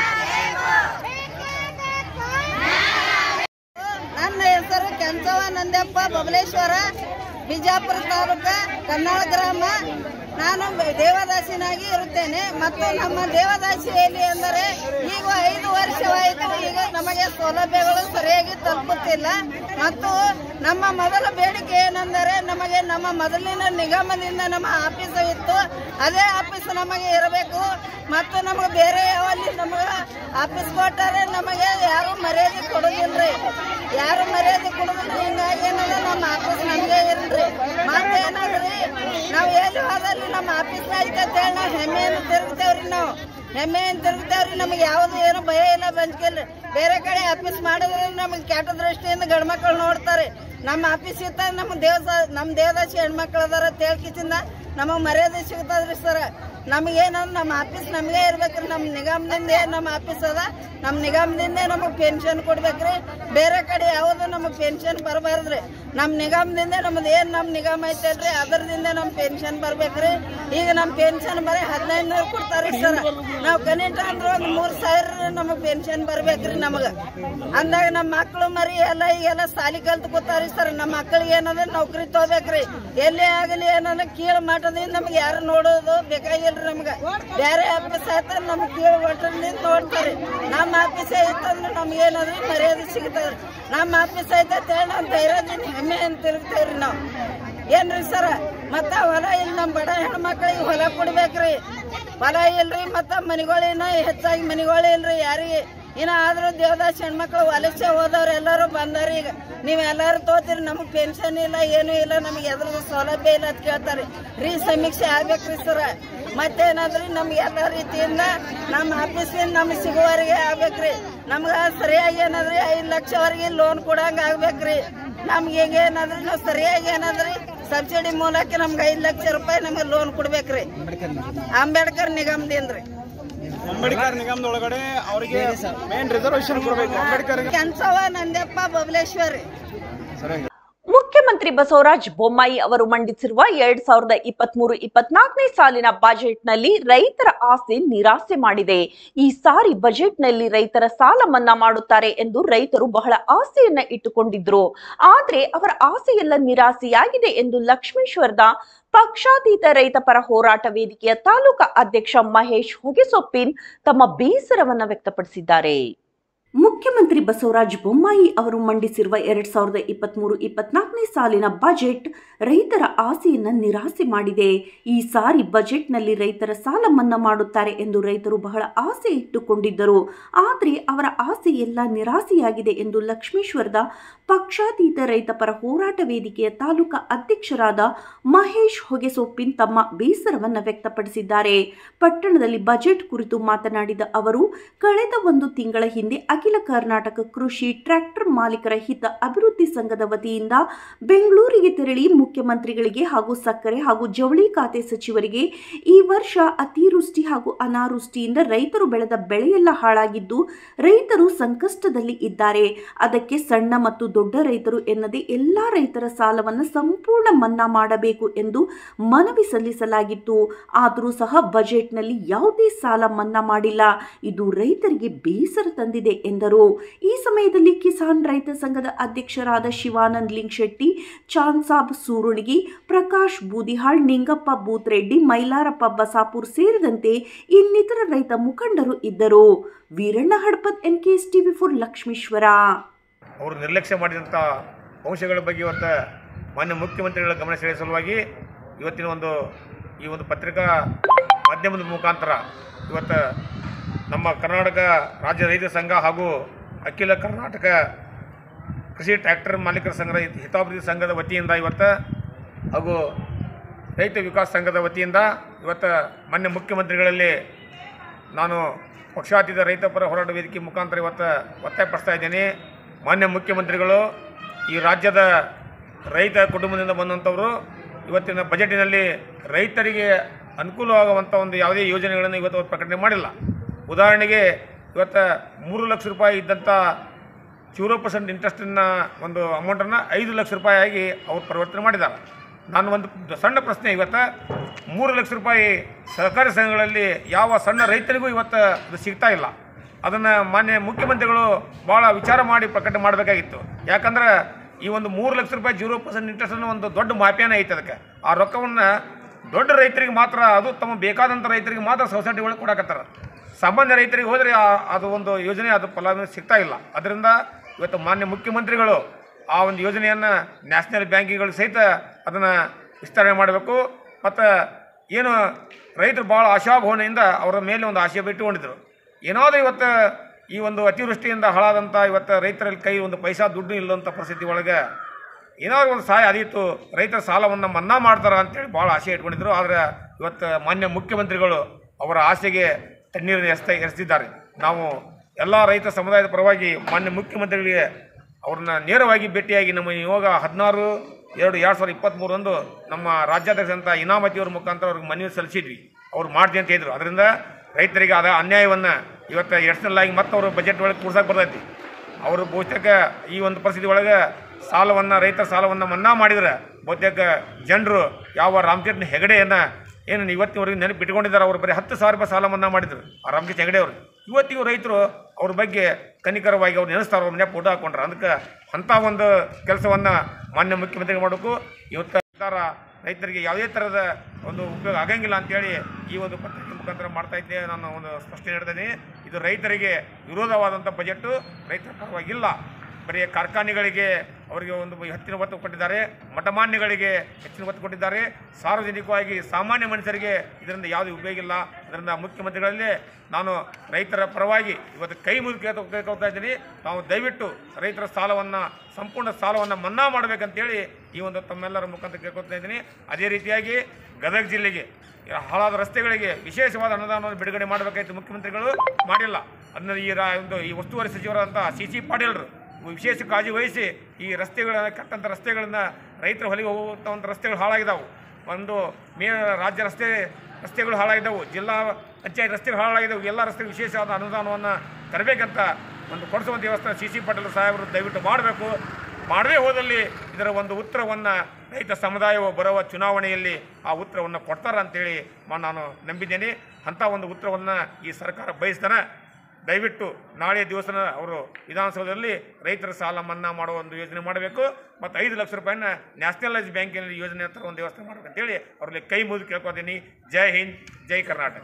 ನನ್ನ ಹೆಸರು ಕೆಂಚವ್ವ ನಂದಪ್ಪ ಬಬಲೇಶ್ವರ ಬಿಜಾಪುರ ತಾಲೂಕ ಕನ್ನಾಳ ಗ್ರಾಮ ನಾನು ದೇವದಾಸಿನಾಗಿ ಇರುತ್ತೇನೆ ಮತ್ತು ನಮ್ಮ ದೇವದಾಸಿಯಲ್ಲಿ ಎಂದರೆ ಈಗ ಐದು ವರ್ಷವಾಯಿತು ಈಗ ನಮಗೆ ಸೌಲಭ್ಯಗಳು ಸರಿಯಾಗಿ ತಲುಪುತ್ತಿಲ್ಲ ಮತ್ತು ನಮ್ಮ ಮೊದಲ ಬೇಡಿಕೆ ಏನೆಂದರೆ ನಮಗೆ ನಮ್ಮ ಮೊದಲಿನ ನಿಗಮದಿಂದ ನಮ್ಮ ಆಫೀಸ್ ಇತ್ತು ಅದೇ ಆಫೀಸ್ ನಮಗೆ ಇರಬೇಕು ಮತ್ತು ನಮಗೆ ಬೇರೆ ಯಾವಲ್ಲಿ ನಮಗೆ ಆಫೀಸ್ ಕೊಟ್ಟರೆ ನಮಗೆ ಯಾರು ಮರ್ಯಾದೆ ಕೊಡೋದಿಲ್ರಿ ಯಾರು ಮರ್ಯಾದೆ ಕೊಡೋದಿಲ್ಲ ಹಿಂಗಾಗಿ ಏನದ ನಮ್ಮ ಆಫೀಸ್ ನಮಗೆ ಇರಲ್ರಿ ಮತ್ತೇನದ್ರಿ ನಾವು ಎಲ್ಲಿ ಹೋದಲ್ಲಿ ನಮ್ಮ ಆಫೀಸ್ ಐತೆ ಅಂತೇಳಿ ನಾವು ಹೆಮ್ಮೆಯಿಂದ ತಿರುಗ್ತೇವ್ರಿ ನಾವು ಹೆಮ್ಮೆಯಿಂದ ತಿರುಗ್ತೇವ್ರಿ ನಮಗೆ ಯಾವುದು ಏನು ಭಯ ಇಲ್ಲ ಬಂಚ್ಕಿಲ್ರಿ ಬೇರೆ ಕಡೆ ಆಫೀಸ್ ಮಾಡಿದ್ರೆ ನಮಗೆ ಕೆಟ್ಟ ದೃಷ್ಟಿಯಿಂದ ಗಂಡು ಮಕ್ಕಳು ನೋಡ್ತಾರೆ ನಮ್ಮ ಆಫೀಸ್ ಇತ್ತ ನಮ್ಮ ದೇವದ ನಮ್ಮ ದೇವದಾಸಿ ಹೆಣ್ಮಕ್ಳು ಅದಾರ ತೇಳ್ಕಿಸಿಂದ ನಮಗೆ ಮರ್ಯಾದೆ ಸಿಗ್ತದ್ರಿ ಸರ್ ನಮಗೇನಂದ್ರೆ ನಮ್ಮ ಆಫೀಸ್ ನಮಗೆ ಇರ್ಬೇಕ್ರಿ ನಮ್ಮ ನಿಗಮದಿಂದ ಏನ್ ನಮ್ಮ ಆಫೀಸ್ ಅದ ನಮ್ಮ ನಿಗಮದಿಂದ ನಮಗೆ ಪೆನ್ಷನ್ ಕೊಡ್ಬೇಕ್ರಿ ಬೇರೆ ಕಡೆ ಯಾವುದು ನಮಗೆ ಪೆನ್ಷನ್ ಬರಬಾರ್ದ್ರಿ ನಮ್ಮ ನಿಗಮದಿಂದ ನಮ್ದು ಏನ್ ನಮ್ಮ ನಿಗಮ ಐತಲ್ರಿ ಅದರದಿಂದ ನಮ್ಮ ಪೆನ್ಷನ್ ಬರ್ಬೇಕ್ರಿ ಈಗ ನಮ್ಮ ಪೆನ್ಷನ್ ಬರೀ ಹದಿನೈದು ನೂರು ಕೊಡ್ತಾರ್ರಿ ಸರ್ ನಾವು ಕನಿಷ್ಠ ಅಂದ್ರೆ ಒಂದು ಮೂರ್ ಸಾವಿರ ನಮಗೆ ಪೆನ್ಷನ್ ಬರ್ಬೇಕ್ರಿ ನಮಗ ಅಂದಾಗ ನಮ್ಮ ಮಕ್ಕಳು ಮರಿ ಎಲ್ಲ ಈಗೆಲ್ಲ ಸಾಲಿ ಕಲ್ತು ಕೂತಾರಿ ಸರ್ ನಮ್ಮ ಮಕ್ಕಳಿಗೆ ಏನದ ನೌಕರಿ ತಗೋಬೇಕ್ರಿ ಎಲ್ಲೇ ಆಗಲಿ ಏನಂದ್ರೆ ಕೀಳು ಮಠದಿಂದ ನಮ್ಗೆ ಯಾರು ನೋಡೋದು ಬೇಕಾಗಿಲ್ರಿ ನಮ್ಗೆ ಬೇರೆ ಆಫೀಸ್ ಆಯ್ತ ನಮ್ಗೆ ಕೀಳು ಮಠದಿಂದ ನೋಡ್ತಾರೆ ನಮ್ಮ ಆಫೀಸ್ ಐತಂದ್ರೆ ನಮ್ಗೆ ಏನಾದ್ರಿ ಮರ್ಯಾದೆ ಸಿಗ್ತದ್ರಿ ನಮ್ಮ ಆಫೀಸ್ ಐತಂತ ಹೇಳಿ ನಾವು ಧೈರ್ಯದಿಂದ ಹೆಮ್ಮೆ ಅಂತ ತಿರುಗ್ತೇವ್ರಿ ನಾವು ಏನ್ರಿ ಸರ ಮತ್ತ ಹೊಲ ಇಲ್ಲಿ ನಮ್ಮ ಬಡ ಹೆಣ್ಮಕ್ಳಿಗೆ ಹೊಲ ಕೊಡ್ಬೇಕ್ರಿ ಹೊಲ ಇಲ್ರಿ ಮತ್ತ ಮನಿಗಳಿನ ಹೆಚ್ಚಾಗಿ ಮನಿಗಳು ಇಲ್ರಿ ಯಾರಿಗೆ ಇನ್ನ ಆದ್ರೂ ದೇವದಾಸ್ ಹೆಣ್ಮಕ್ಳು ವಲಸೆ ಹೋದವ್ರು ಎಲ್ಲರೂ ಬಂದಾರ ಈಗ ನೀವ್ ಎಲ್ಲಾರು ತೋತಿರಿ ನಮಗ್ ಪೆನ್ಷನ್ ಇಲ್ಲ ಏನು ಇಲ್ಲ ನಮಗೆ ಎದ್ರದ್ದು ಸೌಲಭ್ಯ ಇಲ್ಲ ಅಂತ ಕೇಳ್ತಾರೆ ರೀ ಸಮೀಕ್ಷೆ ಆಗ್ಬೇಕ್ರಿ ಸರ ಮತ್ತೇನಾದ್ರಿ ನಮ್ಗೆ ಎಲ್ಲ ರೀತಿಯಿಂದ ನಮ್ಮ ಆಫೀಸಿಂದ ನಮ್ಗೆ ಸಿಗುವವರೆಗೆ ಆಗ್ಬೇಕ್ರಿ ನಮ್ಗ ಸರಿಯಾಗಿ ಏನಾದ್ರಿ ಐದ್ ಲಕ್ಷವರೆಗೆ ಲೋನ್ ಕೊಡಂಗ ಆಗ್ಬೇಕ್ರಿ ನಮ್ಗೆ ಈಗ ಏನಾದ್ರಿ ನಾವು ಸರಿಯಾಗಿ ಏನಾದ್ರಿ ಸಬ್ಸಿಡಿ ಮೂಲಕ ನಮ್ಗೆ ಐದ್ ಲಕ್ಷ ರೂಪಾಯಿ ನಮ್ಗೆ ಲೋನ್ ಕೊಡ್ಬೇಕ್ರಿ ಅಂಬೇಡ್ಕರ್ ನಿಗಮದಿಂದ್ರಿ ಅಂಬೇಡ್ಕರ್ ನಿಗಮದೊಳಗಡೆ ಅವರಿಗೆ ಮೇನ್ ರಿಸರ್ವೇಶನ್ ಕೊಡಬೇಕು ಅಂಬೇಡ್ಕರ್ ಕೆಂಚವ ನಂದಪ್ಪ ಬಬಲೇಶ್ವರಿ ಮುಖ್ಯಮಂತ್ರಿ ಬಸವರಾಜ ಬೊಮ್ಮಾಯಿ ಅವರು ಮಂಡಿಸಿರುವ ಎರಡ್ ಸಾವಿರದ ಇಪ್ಪತ್ಮೂರು ಇಪ್ಪತ್ನಾಲ್ಕನೇ ಸಾಲಿನ ಬಜೆಟ್ನಲ್ಲಿ ರೈತರ ಆಸೆ ನಿರಾಸೆ ಮಾಡಿದೆ ಈ ಸಾರಿ ಬಜೆಟ್ನಲ್ಲಿ ರೈತರ ಸಾಲ ಮನ್ನಾ ಮಾಡುತ್ತಾರೆ ಎಂದು ರೈತರು ಬಹಳ ಆಸೆಯನ್ನ ಇಟ್ಟುಕೊಂಡಿದ್ರು ಆದ್ರೆ ಅವರ ಆಸೆಯೆಲ್ಲ ನಿರಾಸೆಯಾಗಿದೆ ಎಂದು ಲಕ್ಷ್ಮೇಶ್ವರದ ಪಕ್ಷಾತೀತ ರೈತ ಪರ ಹೋರಾಟ ವೇದಿಕೆಯ ತಾಲೂಕಾ ಅಧ್ಯಕ್ಷ ಮಹೇಶ್ ಹೊಗೆಸೊಪ್ಪಿನ್ ತಮ್ಮ ಬೇಸರವನ್ನ ವ್ಯಕ್ತಪಡಿಸಿದ್ದಾರೆ ಮುಖ್ಯಮಂತ್ರಿ ಬಸವರಾಜ ಬೊಮ್ಮಾಯಿ ಅವರು ಮಂಡಿಸಿರುವ ಎರಡ್ ಸಾವಿರದ ಇಪ್ಪತ್ಮೂರು ಇಪ್ಪತ್ನಾಲ್ಕನೇ ಸಾಲಿನ ಬಜೆಟ್ ರೈತರ ಆಸೆಯನ್ನ ನಿರಾಸೆ ಮಾಡಿದೆ ಈ ಸಾರಿ ಬಜೆಟ್ನಲ್ಲಿ ರೈತರ ಸಾಲ ಮನ್ನಾ ಮಾಡುತ್ತಾರೆ ಎಂದು ರೈತರು ಬಹಳ ಆಸೆ ಇಟ್ಟುಕೊಂಡಿದ್ದರು ಆದರೆ ಅವರ ಆಸೆ ಎಲ್ಲ ನಿರಾಸೆಯಾಗಿದೆ ಎಂದು ಲಕ್ಷ್ಮೇಶ್ವರದ ಪಕ್ಷಾತೀತ ರೈತಪರ ಹೋರಾಟ ವೇದಿಕೆಯ ತಾಲೂಕಾ ಅಧ್ಯಕ್ಷರಾದ ಮಹೇಶ್ ಹೊಗೆಸೊಪ್ಪಿನ್ ತಮ್ಮ ಬೇಸರವನ್ನ ವ್ಯಕ್ತಪಡಿಸಿದ್ದಾರೆ ಪಟ್ಟಣದಲ್ಲಿ ಬಜೆಟ್ ಕುರಿತು ಮಾತನಾಡಿದ ಅವರು ಕಳೆದ ಒಂದು ತಿಂಗಳ ಹಿಂದೆ ಅಖಿಲ ಕರ್ನಾಟಕ ಕೃಷಿ ಟ್ರ್ಯಾಕ್ಟರ್ ಮಾಲೀಕರ ಹಿತ ಅಭಿವೃದ್ಧಿ ಸಂಘದ ವತಿಯಿಂದ ಬೆಂಗಳೂರಿಗೆ ತೆರಳಿ ಮುಖ್ಯಮಂತ್ರಿಗಳಿಗೆ ಹಾಗೂ ಸಕ್ಕರೆ ಹಾಗೂ ಜವಳಿ ಖಾತೆ ಸಚಿವರಿಗೆ ಈ ವರ್ಷ ಅತಿವೃಷ್ಟಿ ಹಾಗೂ ಅನಾವೃಷ್ಟಿಯಿಂದ ರೈತರು ಬೆಳೆದ ಬೆಳೆಯೆಲ್ಲ ಹಾಳಾಗಿದ್ದು ರೈತರು ಸಂಕಷ್ಟದಲ್ಲಿ ಇದ್ದಾರೆ ಅದಕ್ಕೆ ಸಣ್ಣ ಮತ್ತು ದೊಡ್ಡ ರೈತರು ಎನ್ನದೆ ಎಲ್ಲಾ ರೈತರ ಸಾಲವನ್ನು ಸಂಪೂರ್ಣ ಮನ್ನಾ ಮಾಡಬೇಕು ಎಂದು ಮನವಿ ಸಲ್ಲಿಸಲಾಗಿತ್ತು ಆದರೂ ಸಹ ಬಜೆಟ್ನಲ್ಲಿ ಯಾವುದೇ ಸಾಲ ಮನ್ನಾ ಮಾಡಿಲ್ಲ ಇದು ರೈತರಿಗೆ ಬೇಸರ ತಂದಿದೆ ಎಂದರು ಈ ಸಮಯದಲ್ಲಿ ಕಿಸಾನ್ ರೈತ ಸಂಘದ ಅಧ್ಯಕ್ಷರಾದ ಶಿವಾನಂದ್ ಲಿಂಗ್ಶೆಟ್ಟಿ ಚಾನ್ಸಾಬ್ ಸೂರುಣಿಗಿ ಪ್ರಕಾಶ್ ಬೂದಿಹಾಳ್ ನಿಂಗಪ್ಪ ಬೂತ್ರೆಡ್ಡಿ ಮೈಲಾರಪ್ಪ ಬಸಾಪುರ್ ಸೇರಿದಂತೆ ಇನ್ನಿತರ ರೈತ ಮುಖಂಡರು ಇದ್ದರು Veeranna Hadpad NKS TV four Lakshmeshwar ಅವರು ನಿರ್ಲಕ್ಷ್ಯ ಮಾಡಿದಂಥ ಅಂಶಗಳ ಬಗ್ಗೆ ಇವತ್ತು ಮಾನ್ಯ ಮುಖ್ಯಮಂತ್ರಿಗಳ ಗಮನ ಸೆಳೆಯುವ ಸಲುವಾಗಿ ಇವತ್ತಿನ ಒಂದು ಈ ಒಂದು ಪತ್ರಿಕಾ ಮಾಧ್ಯಮದ ಮುಖಾಂತರ ಇವತ್ತು ನಮ್ಮ ಕರ್ನಾಟಕ ರಾಜ್ಯ ರೈತ ಸಂಘ ಹಾಗೂ ಅಖಿಲ ಕರ್ನಾಟಕ ಕೃಷಿ ಟ್ರ್ಯಾಕ್ಟರ್ ಮಾಲೀಕರ ಸಂಘದ ಹಿತಾಭಿವೃದ್ಧಿ ಸಂಘದ ವತಿಯಿಂದ ಇವತ್ತು ಹಾಗೂ ರೈತ ವಿಕಾಸ ಸಂಘದ ವತಿಯಿಂದ ಇವತ್ತು ಮಾನ್ಯ ಮುಖ್ಯಮಂತ್ರಿಗಳಲ್ಲಿ ನಾನು ಪಕ್ಷಾತೀತ ರೈತ ಪರ ಹೋರಾಟ ವೇದಿಕೆ ಮುಖಾಂತರ ಇವತ್ತು ಒತ್ತಾಯಪಡಿಸ್ತಾ ಇದ್ದೇನೆ ಮಾನ್ಯ ಮುಖ್ಯಮಂತ್ರಿಗಳು ಈ ರಾಜ್ಯದ ರೈತ ಕುಟುಂಬದಿಂದ ಬಂದಂಥವರು ಇವತ್ತಿನ ಬಜೆಟಿನಲ್ಲಿ ರೈತರಿಗೆ ಅನುಕೂಲವಾಗುವಂಥ ಒಂದು ಯಾವುದೇ ಯೋಜನೆಗಳನ್ನು ಇವತ್ತು ಅವ್ರು ಪ್ರಕಟಣೆ ಮಾಡಿಲ್ಲ ಉದಾಹರಣೆಗೆ ಇವತ್ತು ಮೂರು ಲಕ್ಷ ರೂಪಾಯಿ ಇದ್ದಂಥ ಜೀರೋ ಪರ್ಸೆಂಟ್ ಇಂಟ್ರೆಸ್ಟನ್ನ ಒಂದು ಅಮೌಂಟನ್ನು ಐದು ಲಕ್ಷ ರೂಪಾಯಿ ಆಗಿ ಅವ್ರು ಪರಿವರ್ತನೆ ಮಾಡಿದ್ದಾರೆ ನಾನು ಒಂದು ಸಣ್ಣ ಪ್ರಶ್ನೆ ಇವತ್ತು ಮೂರು ಲಕ್ಷ ರೂಪಾಯಿ ಸಹಕಾರಿ ಸಂಘಗಳಲ್ಲಿ ಯಾವ ಸಣ್ಣ ರೈತರಿಗೂ ಇವತ್ತು ಅದು ಸಿಗ್ತಾ ಇಲ್ಲ ಅದನ್ನು ಮಾನ್ಯ ಮುಖ್ಯಮಂತ್ರಿಗಳು ಭಾಳ ವಿಚಾರ ಮಾಡಿ ಪ್ರಕಟ ಮಾಡಬೇಕಾಗಿತ್ತು ಯಾಕಂದ್ರೆ ಈ ಒಂದು ಮೂರು ಲಕ್ಷ ರೂಪಾಯಿ ಜೀರೋ ಪರ್ಸೆಂಟ್ ಇಂಟ್ರೆಸ್ಟ್ ಒಂದು ದೊಡ್ಡ ಮಾಫಿಯಾನೇ ಐತೆ ಅದಕ್ಕೆ ಆ ರೊಕ್ಕವನ್ನು ದೊಡ್ಡ ರೈತರಿಗೆ ಮಾತ್ರ ಅದು ತಮ್ಮ ಬೇಕಾದಂಥ ರೈತರಿಗೆ ಮಾತ್ರ ಸೊಸೈಟಿ ಒಳಗೆ ಕೊಡಕತ್ತಾರ ಸಾಮಾನ್ಯ ರೈತರಿಗೆ ಹೋದರೆ ಆ- ಅದು ಒಂದು ಯೋಜನೆ ಅದು ಫಲಾನುಭವಿ ಸಿಗ್ತಾ ಇಲ್ಲ ಅದರಿಂದ ಇವತ್ತು ಮಾನ್ಯ ಮುಖ್ಯಮಂತ್ರಿಗಳು ಆ ಒಂದು ಯೋಜನೆಯನ್ನು ನ್ಯಾಷನಲ್ ಬ್ಯಾಂಕಿಂಗ್ಗಳು ಸಹಿತ ಅದನ್ನು ವಿಸ್ತರಣೆ ಮಾಡಬೇಕು ಮತ್ತು ಏನು ರೈತರು ಭಾಳ ಆಶಾಭಾವನೆಯಿಂದ ಅವರ ಮೇಲೆ ಒಂದು ಆಶೆ ಬಿಟ್ಟುಕೊಂಡಿದ್ರು ಏನಾದರೂ ಇವತ್ತು ಈ ಒಂದು ಅತಿವೃಷ್ಟಿಯಿಂದ ಹಾಳಾದಂಥ ಇವತ್ತು ರೈತರಲ್ಲಿ ಕೈ ಒಂದು ಪೈಸಾ ದುಡ್ಡು ಇಲ್ಲಂಥ ಪರಿಸ್ಥಿತಿ ಒಳಗೆ ಏನಾದ್ರು ಒಂದು ಸಹಾಯ ಆದೀತು ರೈತರ ಸಾಲವನ್ನು ಮನ್ನಾ ಮಾಡ್ತಾರೆ ಅಂತೇಳಿ ಭಾಳ ಆಸೆ ಇಟ್ಕೊಂಡಿದ್ರು ಆದರೆ ಇವತ್ತು ಮಾನ್ಯ ಮುಖ್ಯಮಂತ್ರಿಗಳು ಅವರ ಆಸೆಗೆ ತಣ್ಣೀರನ್ನು ಎಸ್ತ ಎರೆಸಿದ್ದಾರೆ ನಾವು ಎಲ್ಲ ರೈತ ಸಮುದಾಯದ ಪರವಾಗಿ ಮಾನ್ಯ ಮುಖ್ಯಮಂತ್ರಿಗಳಿಗೆ ಅವ್ರನ್ನ ನೇರವಾಗಿ ಭೇಟಿಯಾಗಿ ನಮ್ಮ ಇವಾಗ ಹದಿನಾರು ಎರಡು ಎರಡು ಸಾವಿರದ ಇಪ್ಪತ್ತ್ಮೂರರಂದು ನಮ್ಮ ರಾಜ್ಯಾಧ್ಯಕ್ಷ ಇನಾಮತಿಯವ್ರ ಮುಖಾಂತರ ಅವ್ರಿಗೆ ಮನವಿ ಸಲ್ಲಿಸಿದ್ವಿ ಅವ್ರು ಮಾಡ್ತೀವಿ ಅಂತ ಹೇಳಿದ್ರು ಅದರಿಂದ ರೈತರಿಗೆ ಆದ ಅನ್ಯಾಯವನ್ನು ಇವತ್ತು ಎಡ್ಸ್ನಲ್ ಆಗಿ ಮತ್ತೆ ಅವರು ಬಜೆಟ್ ಒಳಗೆ ಕೂರ್ಸಕ್ಕೆ ಬರ್ತೈತಿ ಅವರು ಬಹುತೇಕ ಈ ಒಂದು ಪರಿಸ್ಥಿತಿ ಒಳಗೆ ಸಾಲವನ್ನು ರೈತರ ಸಾಲವನ್ನು ಮನ್ನಾ ಮಾಡಿದರೆ ಬಹುತೇಕ ಜನರು ಯಾವ ರಾಮಕೃಷ್ಣ ಹೆಗಡೆಯನ್ನು ಏನು ಇವತ್ತಿನವರೆಗೆ ನೆನಪು ಇಟ್ಕೊಂಡಿದ್ದಾರೆ ಅವ್ರು ಬರೀ ಹತ್ತು ಸಾವಿರ ರೂಪಾಯಿ ಸಾಲ ಮನ್ನಾ ಮಾಡಿದ್ರು ಆ ರಾಮಕೃಷ್ಣ ಹೆಗಡೆ ಅವರು ಇವತ್ತಿಗೂ ರೈತರು ಅವ್ರ ಬಗ್ಗೆ ಕನಿಕರವಾಗಿ ಅವ್ರು ನೆನೆಸ್ತಾರೆ ಅವ್ರ ಮನೆ ಫೋಟೋ ಹಾಕೊಂಡ್ರೆ ಅದಕ್ಕೆ ಅಂಥ ಒಂದು ಕೆಲಸವನ್ನು ಮಾನ್ಯ ಮುಖ್ಯಮಂತ್ರಿಗಳು ಮಾಡಬೇಕು ಇವತ್ತು ಸರ್ಕಾರ ರೈತರಿಗೆ ಯಾವುದೇ ಥರದ ಒಂದು ಉಪಯೋಗ ಆಗಂಗಿಲ್ಲ ಅಂತೇಳಿ ಈ ಒಂದು ಪತ್ರಿಕೆ ಮುಖಾಂತರ ಮಾಡ್ತಾ ಇದ್ದೆ ನಾನು ಒಂದು ಸ್ಪಷ್ಟನೆ ನೀಡ್ತಾ ಇದ್ದೀನಿ ಇದು ರೈತರಿಗೆ ವಿರೋಧವಾದಂಥ ಬಜೆಟ್ಟು ರೈತರ ಪರವಾಗಿಲ್ಲ ಬರೀ ಕಾರ್ಖಾನೆಗಳಿಗೆ ಅವರಿಗೆ ಒಂದು ಹೆಚ್ಚಿನ ಒತ್ತು ಕೊಟ್ಟಿದ್ದಾರೆ ಮಠಮಾನ್ಯಗಳಿಗೆ ಹೆಚ್ಚಿನ ಒತ್ತು ಕೊಟ್ಟಿದ್ದಾರೆ ಸಾರ್ವಜನಿಕವಾಗಿ ಸಾಮಾನ್ಯ ಮನುಷ್ಯರಿಗೆ ಇದರಿಂದ ಯಾವುದೇ ಉಪಯೋಗ ಇಲ್ಲ ಅದರಿಂದ ಮುಖ್ಯಮಂತ್ರಿಗಳಲ್ಲಿ ನಾನು ರೈತರ ಪರವಾಗಿ ಇವತ್ತು ಕೈ ಮುಗಿದು ಕೇಳ್ತಾ ಕೇಳ್ಕೊಳ್ತಾ ಇದ್ದೀನಿ ನಾವು ದಯವಿಟ್ಟು ರೈತರ ಸಾಲವನ್ನು ಸಂಪೂರ್ಣ ಸಾಲವನ್ನು ಮನ್ನಾ ಮಾಡಬೇಕಂತೇಳಿ ಈ ಒಂದು ತಮ್ಮೆಲ್ಲರ ಮುಖಾಂತರ ಕೇಳ್ಕೊಳ್ತಾ ಇದ್ದೀನಿ ಅದೇ ರೀತಿಯಾಗಿ ಗದಗ ಜಿಲ್ಲೆಗೆ ಹಾಳಾದ ರಸ್ತೆಗಳಿಗೆ ವಿಶೇಷವಾದ ಅನುದಾನವನ್ನು ಬಿಡುಗಡೆ ಮಾಡಬೇಕಾಯ್ತು ಮುಖ್ಯಮಂತ್ರಿಗಳು ಮಾಡಿಲ್ಲ ಅದನ್ನ ಈ ರಾ ಒಂದು ಈ ಉಸ್ತುವಾರಿ ಸಚಿವರಾದಂಥ ಸಿ ಸಿ ಪಾಟೀಲ್ರು ವಿಶೇಷ ಕಾಳಜಿ ವಹಿಸಿ ಈ ರಸ್ತೆಗಳ ಕಟ್ಟಂಥ ರಸ್ತೆಗಳನ್ನು ರೈತರ ಹೊಲಿಗೆ ಹೋಗುವಂಥ ಒಂದು ರಸ್ತೆಗಳು ಹಾಳಾಗಿದ್ದಾವೆ ಒಂದು ಮೇ ರಾಜ್ಯ ರಸ್ತೆ ರಸ್ತೆಗಳು ಹಾಳಾಗಿದ್ದವು ಜಿಲ್ಲಾ ಪಂಚಾಯತ್ ರಸ್ತೆಗಳು ಹಾಳಾಗಿದ್ದವು ಎಲ್ಲ ರಸ್ತೆಗಳು ವಿಶೇಷವಾದ ಅನುದಾನವನ್ನು ತರಬೇಕಂತ ಒಂದು ಕೊಡಿಸುವ ದೇವಸ್ಥಾನ ಸಿ ಸಿ ಪಾಟೀಲ್ ಸಾಹೇಬರು ದಯವಿಟ್ಟು ಮಾಡಬೇಕು ಮಾಡದೇ ಹೋದಲ್ಲಿ ಇದರ ಒಂದು ಉತ್ತರವನ್ನು ರೈತ ಸಮುದಾಯವು ಬರುವ ಚುನಾವಣೆಯಲ್ಲಿ ಆ ಉತ್ತರವನ್ನು ಕೊಡ್ತಾರೆ ಅಂತೇಳಿ ಮ- ನಾನು ನಂಬಿದ್ದೇನೆ ಅಂಥ ಒಂದು ಉತ್ತರವನ್ನು ಈ ಸರ್ಕಾರ ಬಯಸ್ತಾನೆ ದಯವಿಟ್ಟು ನಾಳೆ ದಿವಸನ ಅವರು ವಿಧಾನಸೌಧದಲ್ಲಿ ರೈತರ ಸಾಲ ಮನ್ನಾ ಮಾಡೋ ಒಂದು ಯೋಜನೆ ಮಾಡಬೇಕು ಮತ್ತು ಐದು ಲಕ್ಷ ರೂಪಾಯಿನ ನ್ಯಾಷನಲೈಸ್ ಬ್ಯಾಂಕಿನಲ್ಲಿ ಯೋಜನೆ ಹತ್ರ ಒಂದು ವ್ಯವಸ್ಥೆ ಮಾಡಬೇಕು ಅಂತೇಳಿ ಅವರಲ್ಲಿ ಕೈ ಮುಗಿದು ಕೇಳ್ಕೊತೀನಿ ಜೈ ಹಿಂದ್ ಜೈ ಕರ್ನಾಟಕ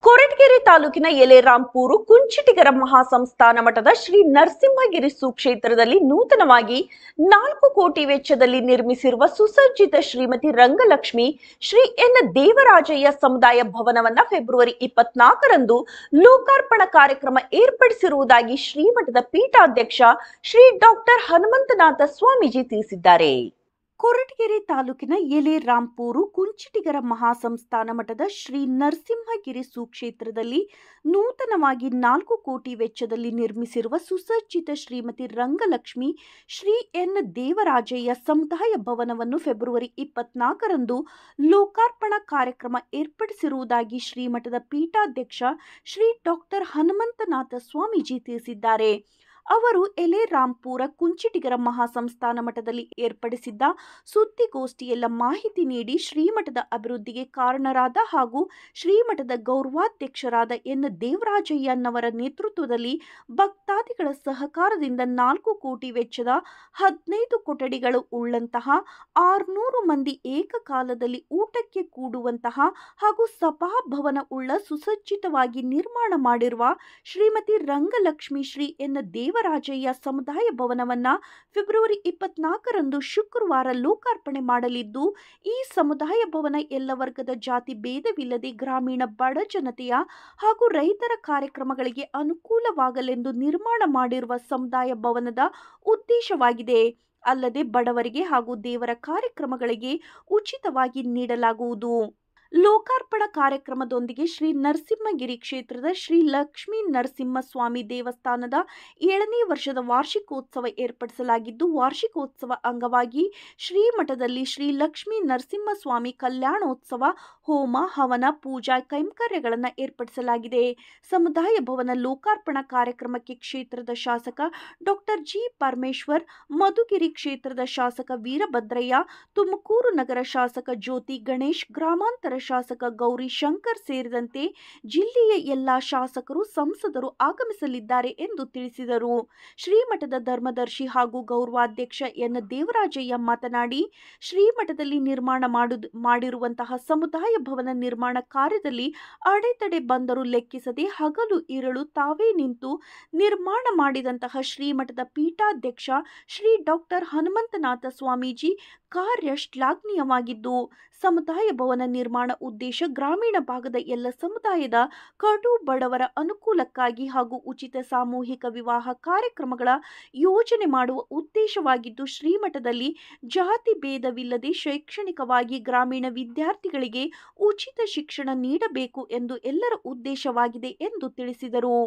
ಕೊರಟಗೆರೆ ತಾಲೂಕಿನ ಎಲೆರಾಂಪೂರು ಕುಂಚಿಟಿಗರ ಮಹಾಸಂಸ್ಥಾನ ಮಠದ ಶ್ರೀ ನರಸಿಂಹಗಿರಿ ಸುಕ್ಷೇತ್ರದಲ್ಲಿ ನೂತನವಾಗಿ ನಾಲ್ಕು ಕೋಟಿ ವೆಚ್ಚದಲ್ಲಿ ನಿರ್ಮಿಸಿರುವ ಸುಸಜ್ಜಿತ ಶ್ರೀಮತಿ ರಂಗಲಕ್ಷ್ಮಿ ಶ್ರೀ ಎನ್ ದೇವರಾಜಯ್ಯ ಸಮುದಾಯ ಭವನವನ್ನ ಫೆಬ್ರವರಿ ಇಪ್ಪತ್ನಾಲ್ಕರಂದು ಲೋಕಾರ್ಪಣಾ ಕಾರ್ಯಕ್ರಮ ಏರ್ಪಡಿಸಿರುವುದಾಗಿ ಶ್ರೀಮಠದ ಪೀಠಾಧ್ಯಕ್ಷ ಶ್ರೀ ಡಾಕ್ಟರ್ ಹನುಮಂತನಾಥ ಸ್ವಾಮೀಜಿ ತಿಳಿಸಿದ್ದಾರೆ ಕೊರಟಗೆರೆ ತಾಲೂಕಿನ ಎಲೆ ರಾಂಪೂರು ಕುಂಚಿಟಿಗರ ಮಹಾಸಂಸ್ಥಾನ ಮಠದ ಶ್ರೀ ನರಸಿಂಹಗಿರಿ ಸುಕ್ಷೇತ್ರದಲ್ಲಿ ನೂತನವಾಗಿ ನಾಲ್ಕು ಕೋಟಿ ವೆಚ್ಚದಲ್ಲಿ ನಿರ್ಮಿಸಿರುವ ಸುಸಜ್ಜಿತ ಶ್ರೀಮತಿ ರಂಗಲಕ್ಷ್ಮಿ ಶ್ರೀ ಎನ್ ದೇವರಾಜಯ್ಯ ಸಮುದಾಯ ಭವನವನ್ನು ಫೆಬ್ರವರಿ ಇಪ್ಪತ್ನಾಲ್ಕರಂದು ಲೋಕಾರ್ಪಣಾ ಕಾರ್ಯಕ್ರಮ ಏರ್ಪಡಿಸಿರುವುದಾಗಿ ಶ್ರೀಮಠದ ಪೀಠಾಧ್ಯಕ್ಷ ಶ್ರೀ ಡಾಕ್ಟರ್ ಹನುಮಂತನಾಥ ಸ್ವಾಮೀಜಿ ತಿಳಿಸಿದ್ದಾರೆ ಅವರು ಎಲೆ ರಾಂಪುರ ಕುಂಚಿಟಿಗರ ಮಹಾಸಂಸ್ಥಾನ ಮಠದಲ್ಲಿ ಏರ್ಪಡಿಸಿದ್ದ ಸುದ್ದಿಗೋಷ್ಠಿಯೆಲ್ಲ ಮಾಹಿತಿ ನೀಡಿ ಶ್ರೀಮಠದ ಅಭಿವೃದ್ಧಿಗೆ ಕಾರಣರಾದ ಹಾಗೂ ಶ್ರೀಮಠದ ಗೌರವಾಧ್ಯಕ್ಷರಾದ ಎನ್ ದೇವರಾಜಯ್ಯನವರ ನೇತೃತ್ವದಲ್ಲಿ ಭಕ್ತಾದಿಗಳ ಸಹಕಾರದಿಂದ ನಾಲ್ಕು ಕೋಟಿ ವೆಚ್ಚದ ಹದಿನೈದು ಕೊಠಡಿಗಳು ಉಳ್ಳಂತಹ ಆರ್ನೂರು ಮಂದಿ ಏಕಕಾಲದಲ್ಲಿ ಊಟಕ್ಕೆ ಕೂಡುವಂತಹ ಹಾಗೂ ಸಭಾಭವನ ಉಳ್ಳ ಸುಸಜ್ಜಿತವಾಗಿ ನಿರ್ಮಾಣ ಮಾಡಿರುವ ಶ್ರೀಮತಿ ರಂಗಲಕ್ಷ್ಮಿ ಶ್ರೀ ಎನ್ ದೇವರಾಜಯ್ಯ ಸಮುದಾಯ ಭವನವನ್ನ ಫೆಬ್ರವರಿ ಇಪ್ಪತ್ನಾಲ್ಕರಂದು ಶುಕ್ರವಾರ ಲೋಕಾರ್ಪಣೆ ಮಾಡಲಿದ್ದು ಈ ಸಮುದಾಯ ಭವನ ಎಲ್ಲ ವರ್ಗದ ಜಾತಿ ಭೇದವಿಲ್ಲದೆ ಗ್ರಾಮೀಣ ಬಡ ಜನತೆಯ ಹಾಗೂ ರೈತರ ಕಾರ್ಯಕ್ರಮಗಳಿಗೆ ಅನುಕೂಲವಾಗಲೆಂದು ನಿರ್ಮಾಣ ಮಾಡಿರುವ ಸಮುದಾಯ ಭವನದ ಉದ್ದೇಶವಾಗಿದೆ ಅಲ್ಲದೆ ಬಡವರಿಗೆ ಹಾಗೂ ದೇವರ ಕಾರ್ಯಕ್ರಮಗಳಿಗೆ ಉಚಿತವಾಗಿ ನೀಡಲಾಗುವುದು ಲೋಕಾರ್ಪಣಾ ಕಾರ್ಯಕ್ರಮದೊಂದಿಗೆ ಶ್ರೀ ನರಸಿಂಹಗಿರಿ ಕ್ಷೇತ್ರದ ಶ್ರೀ ಲಕ್ಷ್ಮೀ ನರಸಿಂಹಸ್ವಾಮಿ ದೇವಸ್ಥಾನದ ಏಳನೇ ವರ್ಷದ ವಾರ್ಷಿಕೋತ್ಸವ ಏರ್ಪಡಿಸಲಾಗಿದ್ದು ವಾರ್ಷಿಕೋತ್ಸವ ಅಂಗವಾಗಿ ಶ್ರೀಮಠದಲ್ಲಿ ಶ್ರೀ ಲಕ್ಷ್ಮೀ ನರಸಿಂಹಸ್ವಾಮಿ ಕಲ್ಯಾಣೋತ್ಸವ ಹೋಮ ಹವನ ಪೂಜಾ ಕೈಂಕರ್ಯಗಳನ್ನು ಏರ್ಪಡಿಸಲಾಗಿದೆ ಸಮುದಾಯ ಭವನ ಲೋಕಾರ್ಪಣಾ ಕಾರ್ಯಕ್ರಮಕ್ಕೆ ಕ್ಷೇತ್ರದ ಶಾಸಕ ಡಾಕ್ಟರ್ ಜಿ ಪರಮೇಶ್ವರ್ ಮಧುಗಿರಿ ಕ್ಷೇತ್ರದ ಶಾಸಕ ವೀರಭದ್ರಯ್ಯ ತುಮಕೂರು ನಗರ ಶಾಸಕ ಜ್ಯೋತಿ ಗಣೇಶ್ ಗ್ರಾಮಾಂತರ ಶಾಸಕ ಗೌರಿ ಶಂಕರ್ ಸೇರಿದಂತೆ ಜಿಲ್ಲೆಯ ಎಲ್ಲ ಶಾಸಕರು ಸಂಸದರು ಆಗಮಿಸಲಿದ್ದಾರೆ ಎಂದು ತಿಳಿಸಿದರು ಶ್ರೀಮಠದ ಧರ್ಮದರ್ಶಿ ಹಾಗೂ ಗೌರವಾಧ್ಯಕ್ಷ ಎನ್ ದೇವರಾಜಯ್ಯ ಮಾತನಾಡಿ ಶ್ರೀಮಠದಲ್ಲಿ ನಿರ್ಮಾಣ ಮಾಡುದು ಮಾಡಿರುವಂತಹ ಸಮುದಾಯ ಭವನ ನಿರ್ಮಾಣ ಕಾರ್ಯದಲ್ಲಿ ಅಡೆತಡೆ ಬಂದರೂ ಲೆಕ್ಕಿಸದೆ ಹಗಲು ಇರಳು ತಾವೇ ನಿಂತು ನಿರ್ಮಾಣ ಮಾಡಿದಂತಹ ಶ್ರೀಮಠದ ಪೀಠಾಧ್ಯಕ್ಷ ಶ್ರೀ ಡಾಕ್ಟರ್ ಹನುಮಂತನಾಥ ಸ್ವಾಮೀಜಿ ಕಾರ್ಯ ಶ್ಲಾಘನೀಯವಾಗಿದ್ದು ಸಮುದಾಯ ಭವನ ನಿರ್ಮಾಣ ಉದ್ದೇಶ ಗ್ರಾಮೀಣ ಭಾಗದ ಎಲ್ಲ ಸಮುದಾಯದ ಕಡು ಬಡವರ ಅನುಕೂಲಕ್ಕಾಗಿ ಹಾಗೂ ಉಚಿತ ಸಾಮೂಹಿಕ ವಿವಾಹ ಕಾರ್ಯಕ್ರಮಗಳ ಯೋಜನೆ ಮಾಡುವ ಉದ್ದೇಶವಾಗಿದ್ದು ಶ್ರೀಮಠದಲ್ಲಿ ಜಾತಿ ಭೇದವಿಲ್ಲದೆ ಶೈಕ್ಷಣಿಕವಾಗಿ ಗ್ರಾಮೀಣ ವಿದ್ಯಾರ್ಥಿಗಳಿಗೆ ಉಚಿತ ಶಿಕ್ಷಣ ನೀಡಬೇಕು ಎಂದು ಎಲ್ಲರ ಉದ್ದೇಶವಾಗಿದೆ ಎಂದು ತಿಳಿಸಿದರು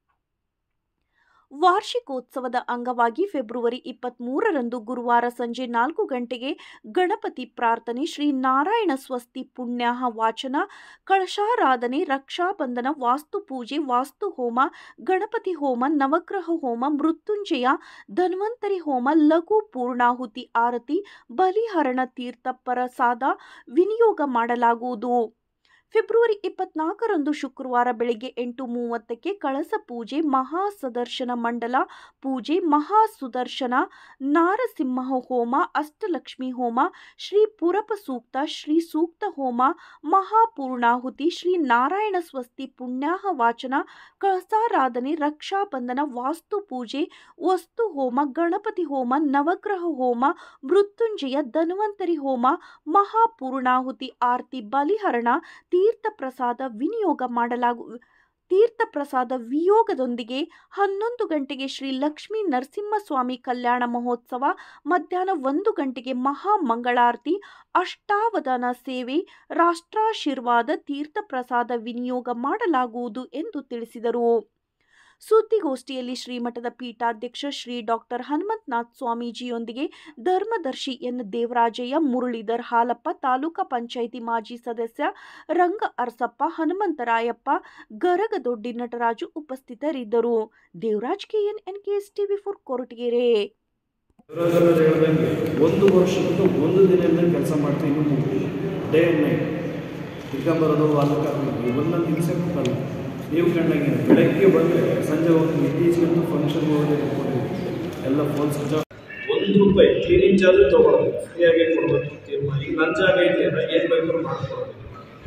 ವಾರ್ಷಿಕೋತ್ಸವದ ಅಂಗವಾಗಿ ಫೆಬ್ರವರಿ ಇಪ್ಪತ್ತ್ಮೂರರಂದು ಗುರುವಾರ ಸಂಜೆ ನಾಲ್ಕು ಗಂಟೆಗೆ ಗಣಪತಿ ಪ್ರಾರ್ಥನೆ ಶ್ರೀ ನಾರಾಯಣ ಸ್ವಸ್ತಿ ಪುಣ್ಯಾಹ ವಾಚನ ಕಳಶಾರಾಧನೆ ರಕ್ಷಾಬಂಧನ ವಾಸ್ತು ಪೂಜೆ ವಾಸ್ತು ಹೋಮ ಗಣಪತಿ ಹೋಮ ನವಗ್ರಹ ಹೋಮ ಮೃತ್ಯುಂಜಯ ಧನ್ವಂತರಿ ಹೋಮ ಲಘು ಪೂರ್ಣಾಹುತಿ ಆರತಿ ಬಲಿಹರಣ ತೀರ್ಥ ಪ್ರಸಾದ ವಿನಿಯೋಗ ಮಾಡಲಾಗುವುದು ಫೆಬ್ರವರಿ ಇಪ್ಪತ್ನಾಲ್ಕರಂದು ಶುಕ್ರವಾರ ಬೆಳಗ್ಗೆ ಎಂಟು ಮೂವತ್ತಕ್ಕೆ ಕಳಸ ಪೂಜೆ ಮಹಾ ಸದರ್ಶನ ಮಂಡಲ ಪೂಜೆ ಮಹಾ ಸುದರ್ಶನ ನಾರಸಿಂಹ ಹೋಮ ಅಷ್ಟಲಕ್ಷ್ಮಿ ಹೋಮ ಶ್ರೀ ಪುರಪ ಸೂಕ್ತ ಶ್ರೀ ಸೂಕ್ತ ಹೋಮ ಮಹಾಪೂರ್ಣಾಹುತಿ ಶ್ರೀ ನಾರಾಯಣ ಸ್ವಸ್ತಿ ಪುಣ್ಯಾಹ ವಾಚನ ಕಳಸಾರಾಧನೆ ರಕ್ಷಾಬಂಧನ ವಾಸ್ತು ಪೂಜೆ ವಸ್ತು ಹೋಮ ಗಣಪತಿ ಹೋಮ ನವಗ್ರಹ ಹೋಮ ಮೃತ್ಯುಂಜಯ ಧನ್ವಂತರಿ ಹೋಮ ಮಹಾಪೂರ್ಣಾಹುತಿ ಆರತಿ ಬಲಿಹರಣ ತೀರ್ಥ ಪ್ರಸಾದ ವಿನಿಯೋಗ ಮಾಡಲಾಗು ತೀರ್ಥ ಪ್ರಸಾದ ವಿಯೋಗದೊಂದಿಗೆ ಹನ್ನೊಂದು ಗಂಟೆಗೆ ಶ್ರೀ ಲಕ್ಷ್ಮೀ ನರಸಿಂಹಸ್ವಾಮಿ ಕಲ್ಯಾಣ ಮಹೋತ್ಸವ ಮಧ್ಯಾಹ್ನ ಒಂದು ಗಂಟೆಗೆ ಮಹಾ ಮಂಗಳಾರತಿ ಅಷ್ಟಾವಧಾನ ಸೇವೆ ರಾಷ್ಟ್ರಾಶೀರ್ವಾದ ತೀರ್ಥ ಪ್ರಸಾದ ವಿನಿಯೋಗ ಮಾಡಲಾಗುವುದು ಎಂದು ತಿಳಿಸಿದರು ಸುದ್ದಿಗೋಷ್ಠಿಯಲ್ಲಿ ಶ್ರೀಮಠದ ಪೀಠಾಧ್ಯಕ್ಷ ಶ್ರೀ ಡಾಕ್ಟರ್ ಹನುಮಂತನಾಥ್ ಸ್ವಾಮೀಜಿಯೊಂದಿಗೆ ಧರ್ಮದರ್ಶಿ ಎನ್ ದೇವರಾಜಯ್ಯ ಮುರಳೀಧರ್ ಹಾಲಪ್ಪ ತಾಲೂಕಾ ಪಂಚಾಯಿತಿ ಮಾಜಿ ಸದಸ್ಯ ರಂಗ ಅರಸಪ್ಪ ಹನುಮಂತರಾಯಪ್ಪ ಗರಗದೊಡ್ಡಿ ನಟರಾಜು ಉಪಸ್ಥಿತರಿದ್ದರು Devaraj KN N K S TV four Koratagere ಯುವರಾಜರು ಹೇಳ್ದಂಗೆ ಒಂದು ವರ್ಷದಿಂದ ಒಂದು ದಿನದಿಂದ ಕೆಲಸ ಮಾಡ್ತೀವಿ ಇನ್ನು ಡೇ ಆ್ಯಂಡ್ ನೈಟ್ ಇಟ್ಕೊಂಬರೋದು ವಾಲಕ ಇವನ್ನ ನಿಲ್ಸಕ್ಕಲ್ಲ ನೀವು ಕಂಡಂಗೆ ಬೆಳಗ್ಗೆ ಬಂದರೆ ಸಂಜೆ ಹೋಗಿ ಇತ್ತೀಚೆಗಂತೂ ಫಂಕ್ಷನ್ ಹೋಗಿ ಎಲ್ಲ ಫೋನ್ ಸ್ವಿಚ್ ಆಫ್ ಒಂದು ರೂಪಾಯಿ ಕ್ಲೀನಿಂಗ್ ಚಾರ್ಜ್ ತೊಗೊಳೋದು ಫ್ರೀಯಾಗಿ ಕೊಡಬೇಕು ತೀರ್ಮಾನ ಈಗ ನನ್ನ ಜಾಗ ಇದೆ ಏನು ಬೇಕಾದ್ರೂ ಮಾಡ್ಕೊಡೋದು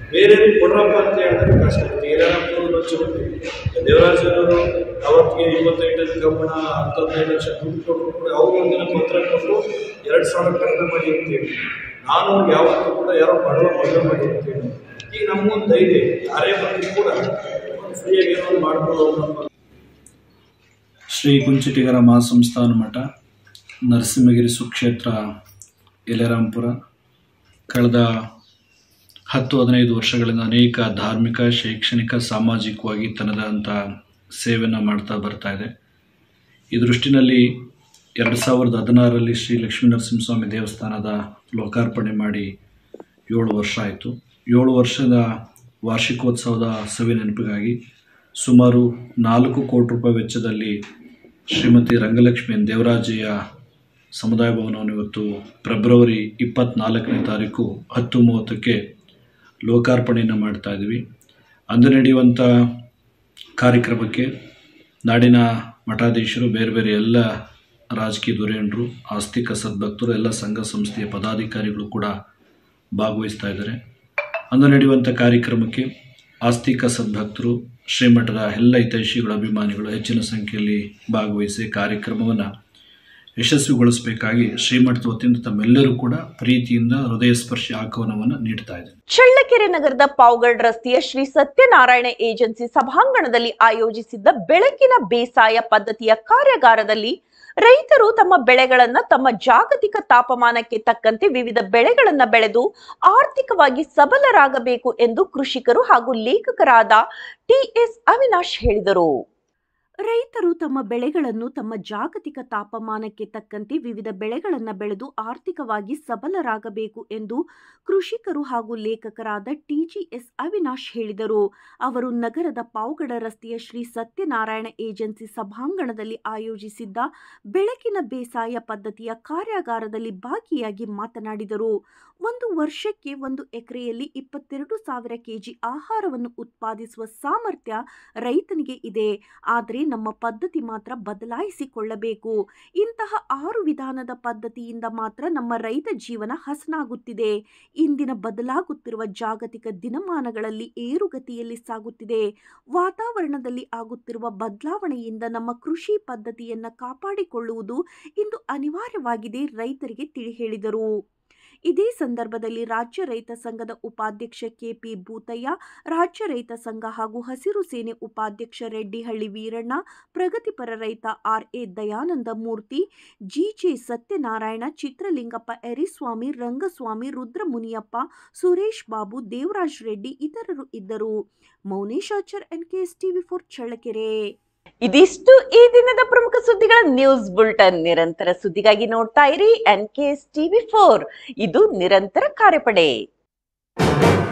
ಬೇರೆ ಕೊಡ್ರಪ್ಪ ಅಂತ ಹೇಳಿದ್ರೆ ಕಷ್ಟ ಆಗುತ್ತೆ ಏನಾದ್ರು ಲಕ್ಷ ಕೊಡ್ತೀವಿ ದೇವರಾಜನವರು ಅವತ್ತಿಗೆ ಐವತ್ತೈದು ಗಮನ ಹತ್ತೊಂದೈದು ಲಕ್ಷ ದುಡ್ಡು ಕೊಟ್ಟರು ಕೂಡ ಅವ್ರು ಒಂದಿನ ಪತ್ರ ಕೊಟ್ಟು ಎರಡು ಸಾವಿರ ಕಡಿಮೆ ಮಾಡಿ ಅಂತೀವಿ ನಾನು ಯಾವತ್ತೂ ಕೂಡ ಯಾರೋ ಬಡವ ಮದುವೆ ಮಾಡಿ ಅಂತೀವಿ ಈಗ ನಮಗೊಂದು ಧೈರ್ಯ ಯಾರೇ ಬಂದರೂ ಕೂಡ ಫ್ರೀಯಾಗಿ ಏನೋ ಒಂದು ಮಾಡ್ಕೊಂಡು ಹೋಗೋಣ ಶ್ರೀ ಕುಂಚಿಟಿಗರ ಮಹಾಸಂಸ್ಥಾನ ಮಠ ನರಸಿಂಹಗಿರಿ ಸುಕ್ಷೇತ್ರ ಯಲೆರಾಂಪುರ ಕಳೆದ ಹತ್ತು ಹದಿನೈದು ವರ್ಷಗಳಿಂದ ಅನೇಕ ಧಾರ್ಮಿಕ ಶೈಕ್ಷಣಿಕ ಸಾಮಾಜಿಕವಾಗಿ ತನ್ನದಂಥ ಸೇವೆಯನ್ನು ಮಾಡ್ತಾ ಬರ್ತಾ ಇದೆ ಈ ದೃಷ್ಟಿನಲ್ಲಿ ಎರಡು ಸಾವಿರದ ಹದಿನಾರರಲ್ಲಿ ಶ್ರೀ ಲಕ್ಷ್ಮೀ ನರಸಿಂಹಸ್ವಾಮಿ ದೇವಸ್ಥಾನದ ಲೋಕಾರ್ಪಣೆ ಮಾಡಿ ಏಳು ವರ್ಷ ಆಯಿತು ಏಳು ವರ್ಷದ ವಾರ್ಷಿಕೋತ್ಸವದ ಸವಿ ನೆನಪಿಗಾಗಿ ಸುಮಾರು ನಾಲ್ಕು ಕೋಟಿ ರೂಪಾಯಿ ವೆಚ್ಚದಲ್ಲಿ ಶ್ರೀಮತಿ ರಂಗಲಕ್ಷ್ಮಿ ದೇವರಾಜಯ್ಯ ಸಮುದಾಯ ಭವನವನ್ನು ಇವತ್ತು ಫೆಬ್ರವರಿ ಇಪ್ಪತ್ತ್ನಾಲ್ಕನೇ ತಾರೀಕು ಹತ್ತು ಮೂವತ್ತಕ್ಕೆ ಲೋಕಾರ್ಪಣೆಯನ್ನು ಮಾಡ್ತಾ ಇದ್ದೀವಿ ಅಂದು ನಡೆಯುವಂಥ ಕಾರ್ಯಕ್ರಮಕ್ಕೆ ನಾಡಿನ ಮಠಾಧೀಶರು ಬೇರೆ ಬೇರೆ ಎಲ್ಲ ರಾಜಕೀಯ ಧುರೀಣರು ಆಸ್ತಿಕ ಸದ್ಭಕ್ತರು ಎಲ್ಲ ಸಂಘ ಸಂಸ್ಥೆಯ ಪದಾಧಿಕಾರಿಗಳು ಕೂಡ ಭಾಗವಹಿಸ್ತಾ ಇದ್ದಾರೆ ಅಂದು ನಡೆಯುವಂಥ ಕಾರ್ಯಕ್ರಮಕ್ಕೆ ಆಸ್ತಿಕ ಸದ್ಭಕ್ತರು ಶ್ರೀಮಠದ ಎಲ್ಲ ಹಿತೈಷಿಗಳ ಅಭಿಮಾನಿಗಳು ಹೆಚ್ಚಿನ ಸಂಖ್ಯೆಯಲ್ಲಿ ಭಾಗವಹಿಸಿ ಕಾರ್ಯಕ್ರಮವನ್ನು ಯಶಸ್ವಿಗೊಳಿಸಬೇಕಾಗಿ ಶ್ರೀಮಠದ ವತಿಯಿಂದ ತಮ್ಮೆಲ್ಲರೂ ಕೂಡ ಪ್ರೀತಿಯಿಂದ ಹೃದಯ ಸ್ಪರ್ಶಿ ಆಹ್ವಾನವನ್ನು ನೀಡ್ತಾ ಇದ್ದಾರೆ ಚಳ್ಳಕೆರೆ ನಗರದ ಪಾವಗಡ್ ರಸ್ತೆಯ ಶ್ರೀ ಸತ್ಯನಾರಾಯಣ ಏಜೆನ್ಸಿ ಸಭಾಂಗಣದಲ್ಲಿ ಆಯೋಜಿಸಿದ್ದ ಬೆಳಕಿನ ಬೇಸಾಯ ಪದ್ಧತಿಯ ಕಾರ್ಯಾಗಾರದಲ್ಲಿ ರೈತರು ತಮ್ಮ ಬೆಳೆಗಳನ್ನ ತಮ್ಮ ಜಾಗತಿಕ ತಾಪಮಾನಕ್ಕೆ ತಕ್ಕಂತೆ ವಿವಿಧ ಬೆಳೆಗಳನ್ನ ಬೆಳೆದು ಆರ್ಥಿಕವಾಗಿ ಸಬಲರಾಗಬೇಕು ಎಂದು ಕೃಷಿಕರು ಹಾಗೂ ಲೇಖಕರಾದ ಟಿಎಸ್ ಅವಿನಾಶ್ ಹೇಳಿದರು ರೈತರು ತಮ್ಮ ಬೆಳೆಗಳನ್ನು ತಮ್ಮ ಜಾಗತಿಕ ತಾಪಮಾನಕ್ಕೆ ತಕ್ಕಂತೆ ವಿವಿಧ ಬೆಳೆಗಳನ್ನು ಬೆಳೆದು ಆರ್ಥಿಕವಾಗಿ ಸಬಲರಾಗಬೇಕು ಎಂದು ಕೃಷಿಕರು ಹಾಗೂ ಲೇಖಕರಾದ ಟಿಜಿಎಸ್ ಅವಿನಾಶ್ ಹೇಳಿದರು ಅವರು ನಗರದ ಪಾವಗಡ ರಸ್ತೆಯ ಶ್ರೀ ಸತ್ಯನಾರಾಯಣ ಏಜೆನ್ಸಿ ಸಭಾಂಗಣದಲ್ಲಿ ಆಯೋಜಿಸಿದ್ದ ಬೆಳಕಿನ ಬೇಸಾಯ ಪದ್ಧತಿಯ ಕಾರ್ಯಾಗಾರದಲ್ಲಿ ಭಾಗಿಯಾಗಿ ಮಾತನಾಡಿದರು ಒಂದು ವರ್ಷಕ್ಕೆ ಒಂದು ಎಕರೆಯಲ್ಲಿ ಇಪ್ಪತ್ತೆರಡು ಸಾವಿರ ಕೆಜಿ ಆಹಾರವನ್ನು ಉತ್ಪಾದಿಸುವ ಸಾಮರ್ಥ್ಯ ರೈತನಿಗೆ ಇದೆ ಆದರೆ ನಮ್ಮ ಪದ್ಧತಿ ಮಾತ್ರ ಬದಲಾಯಿಸಿಕೊಳ್ಳಬೇಕು ಇಂತಹ ಆರು ವಿಧಾನದ ಪದ್ಧತಿಯಿಂದ ಮಾತ್ರ ನಮ್ಮ ರೈತ ಜೀವನ ಹಸನಾಗುತ್ತಿದೆ ಇಂದಿನ ಬದಲಾಗುತ್ತಿರುವ ಜಾಗತಿಕ ದಿನಮಾನಗಳಲ್ಲಿ ಏರುಗತಿಯಲ್ಲಿ ಸಾಗುತ್ತಿದೆ ವಾತಾವರಣದಲ್ಲಿ ಆಗುತ್ತಿರುವ ಬದಲಾವಣೆಯಿಂದ ನಮ್ಮ ಕೃಷಿ ಪದ್ಧತಿಯನ್ನ ಕಾಪಾಡಿಕೊಳ್ಳುವುದು ಇಂದು ಅನಿವಾರ್ಯವಾಗಿದೆ ರೈತರಿಗೆ ತಿಳಿ ಹೇಳಿದರು ಇದೇ ಸಂದರ್ಭದಲ್ಲಿ ರಾಜ್ಯ ರೈತ ಸಂಘದ ಉಪಾಧ್ಯಕ್ಷ ಕೆಪಿ ಭೂತಯ್ಯ ರಾಜ್ಯ ರೈತ ಸಂಘ ಹಾಗೂ ಹಸಿರು ಸೇನೆ ಉಪಾಧ್ಯಕ್ಷ ರೆಡ್ಡಿಹಳ್ಳಿ ವೀರಣ್ಣ ಪ್ರಗತಿಪರ ರೈತ R A Dayananda Murthy GJ Satyanarayana Chitralingappa Eriswamy Rangaswamy Rudramuniyappa Suresh Babu Devaraj Reddy ಇತರರು ಇದ್ದರು Mounesh Achar NKS TV four Challakere ಇದಿಷ್ಟು ಈ ದಿನದ ಪ್ರಮುಖ ಸುದ್ದಿಗಳ ನ್ಯೂಸ್ ಬುಲ್ಟನ್ ನಿರಂತರ ಸುದ್ದಿಗಾಗಿ ನೋಡ್ತಾ ಇರಿ N K S TV four ಇದು ನಿರಂತರ ಕಾರ್ಯಪಡೆ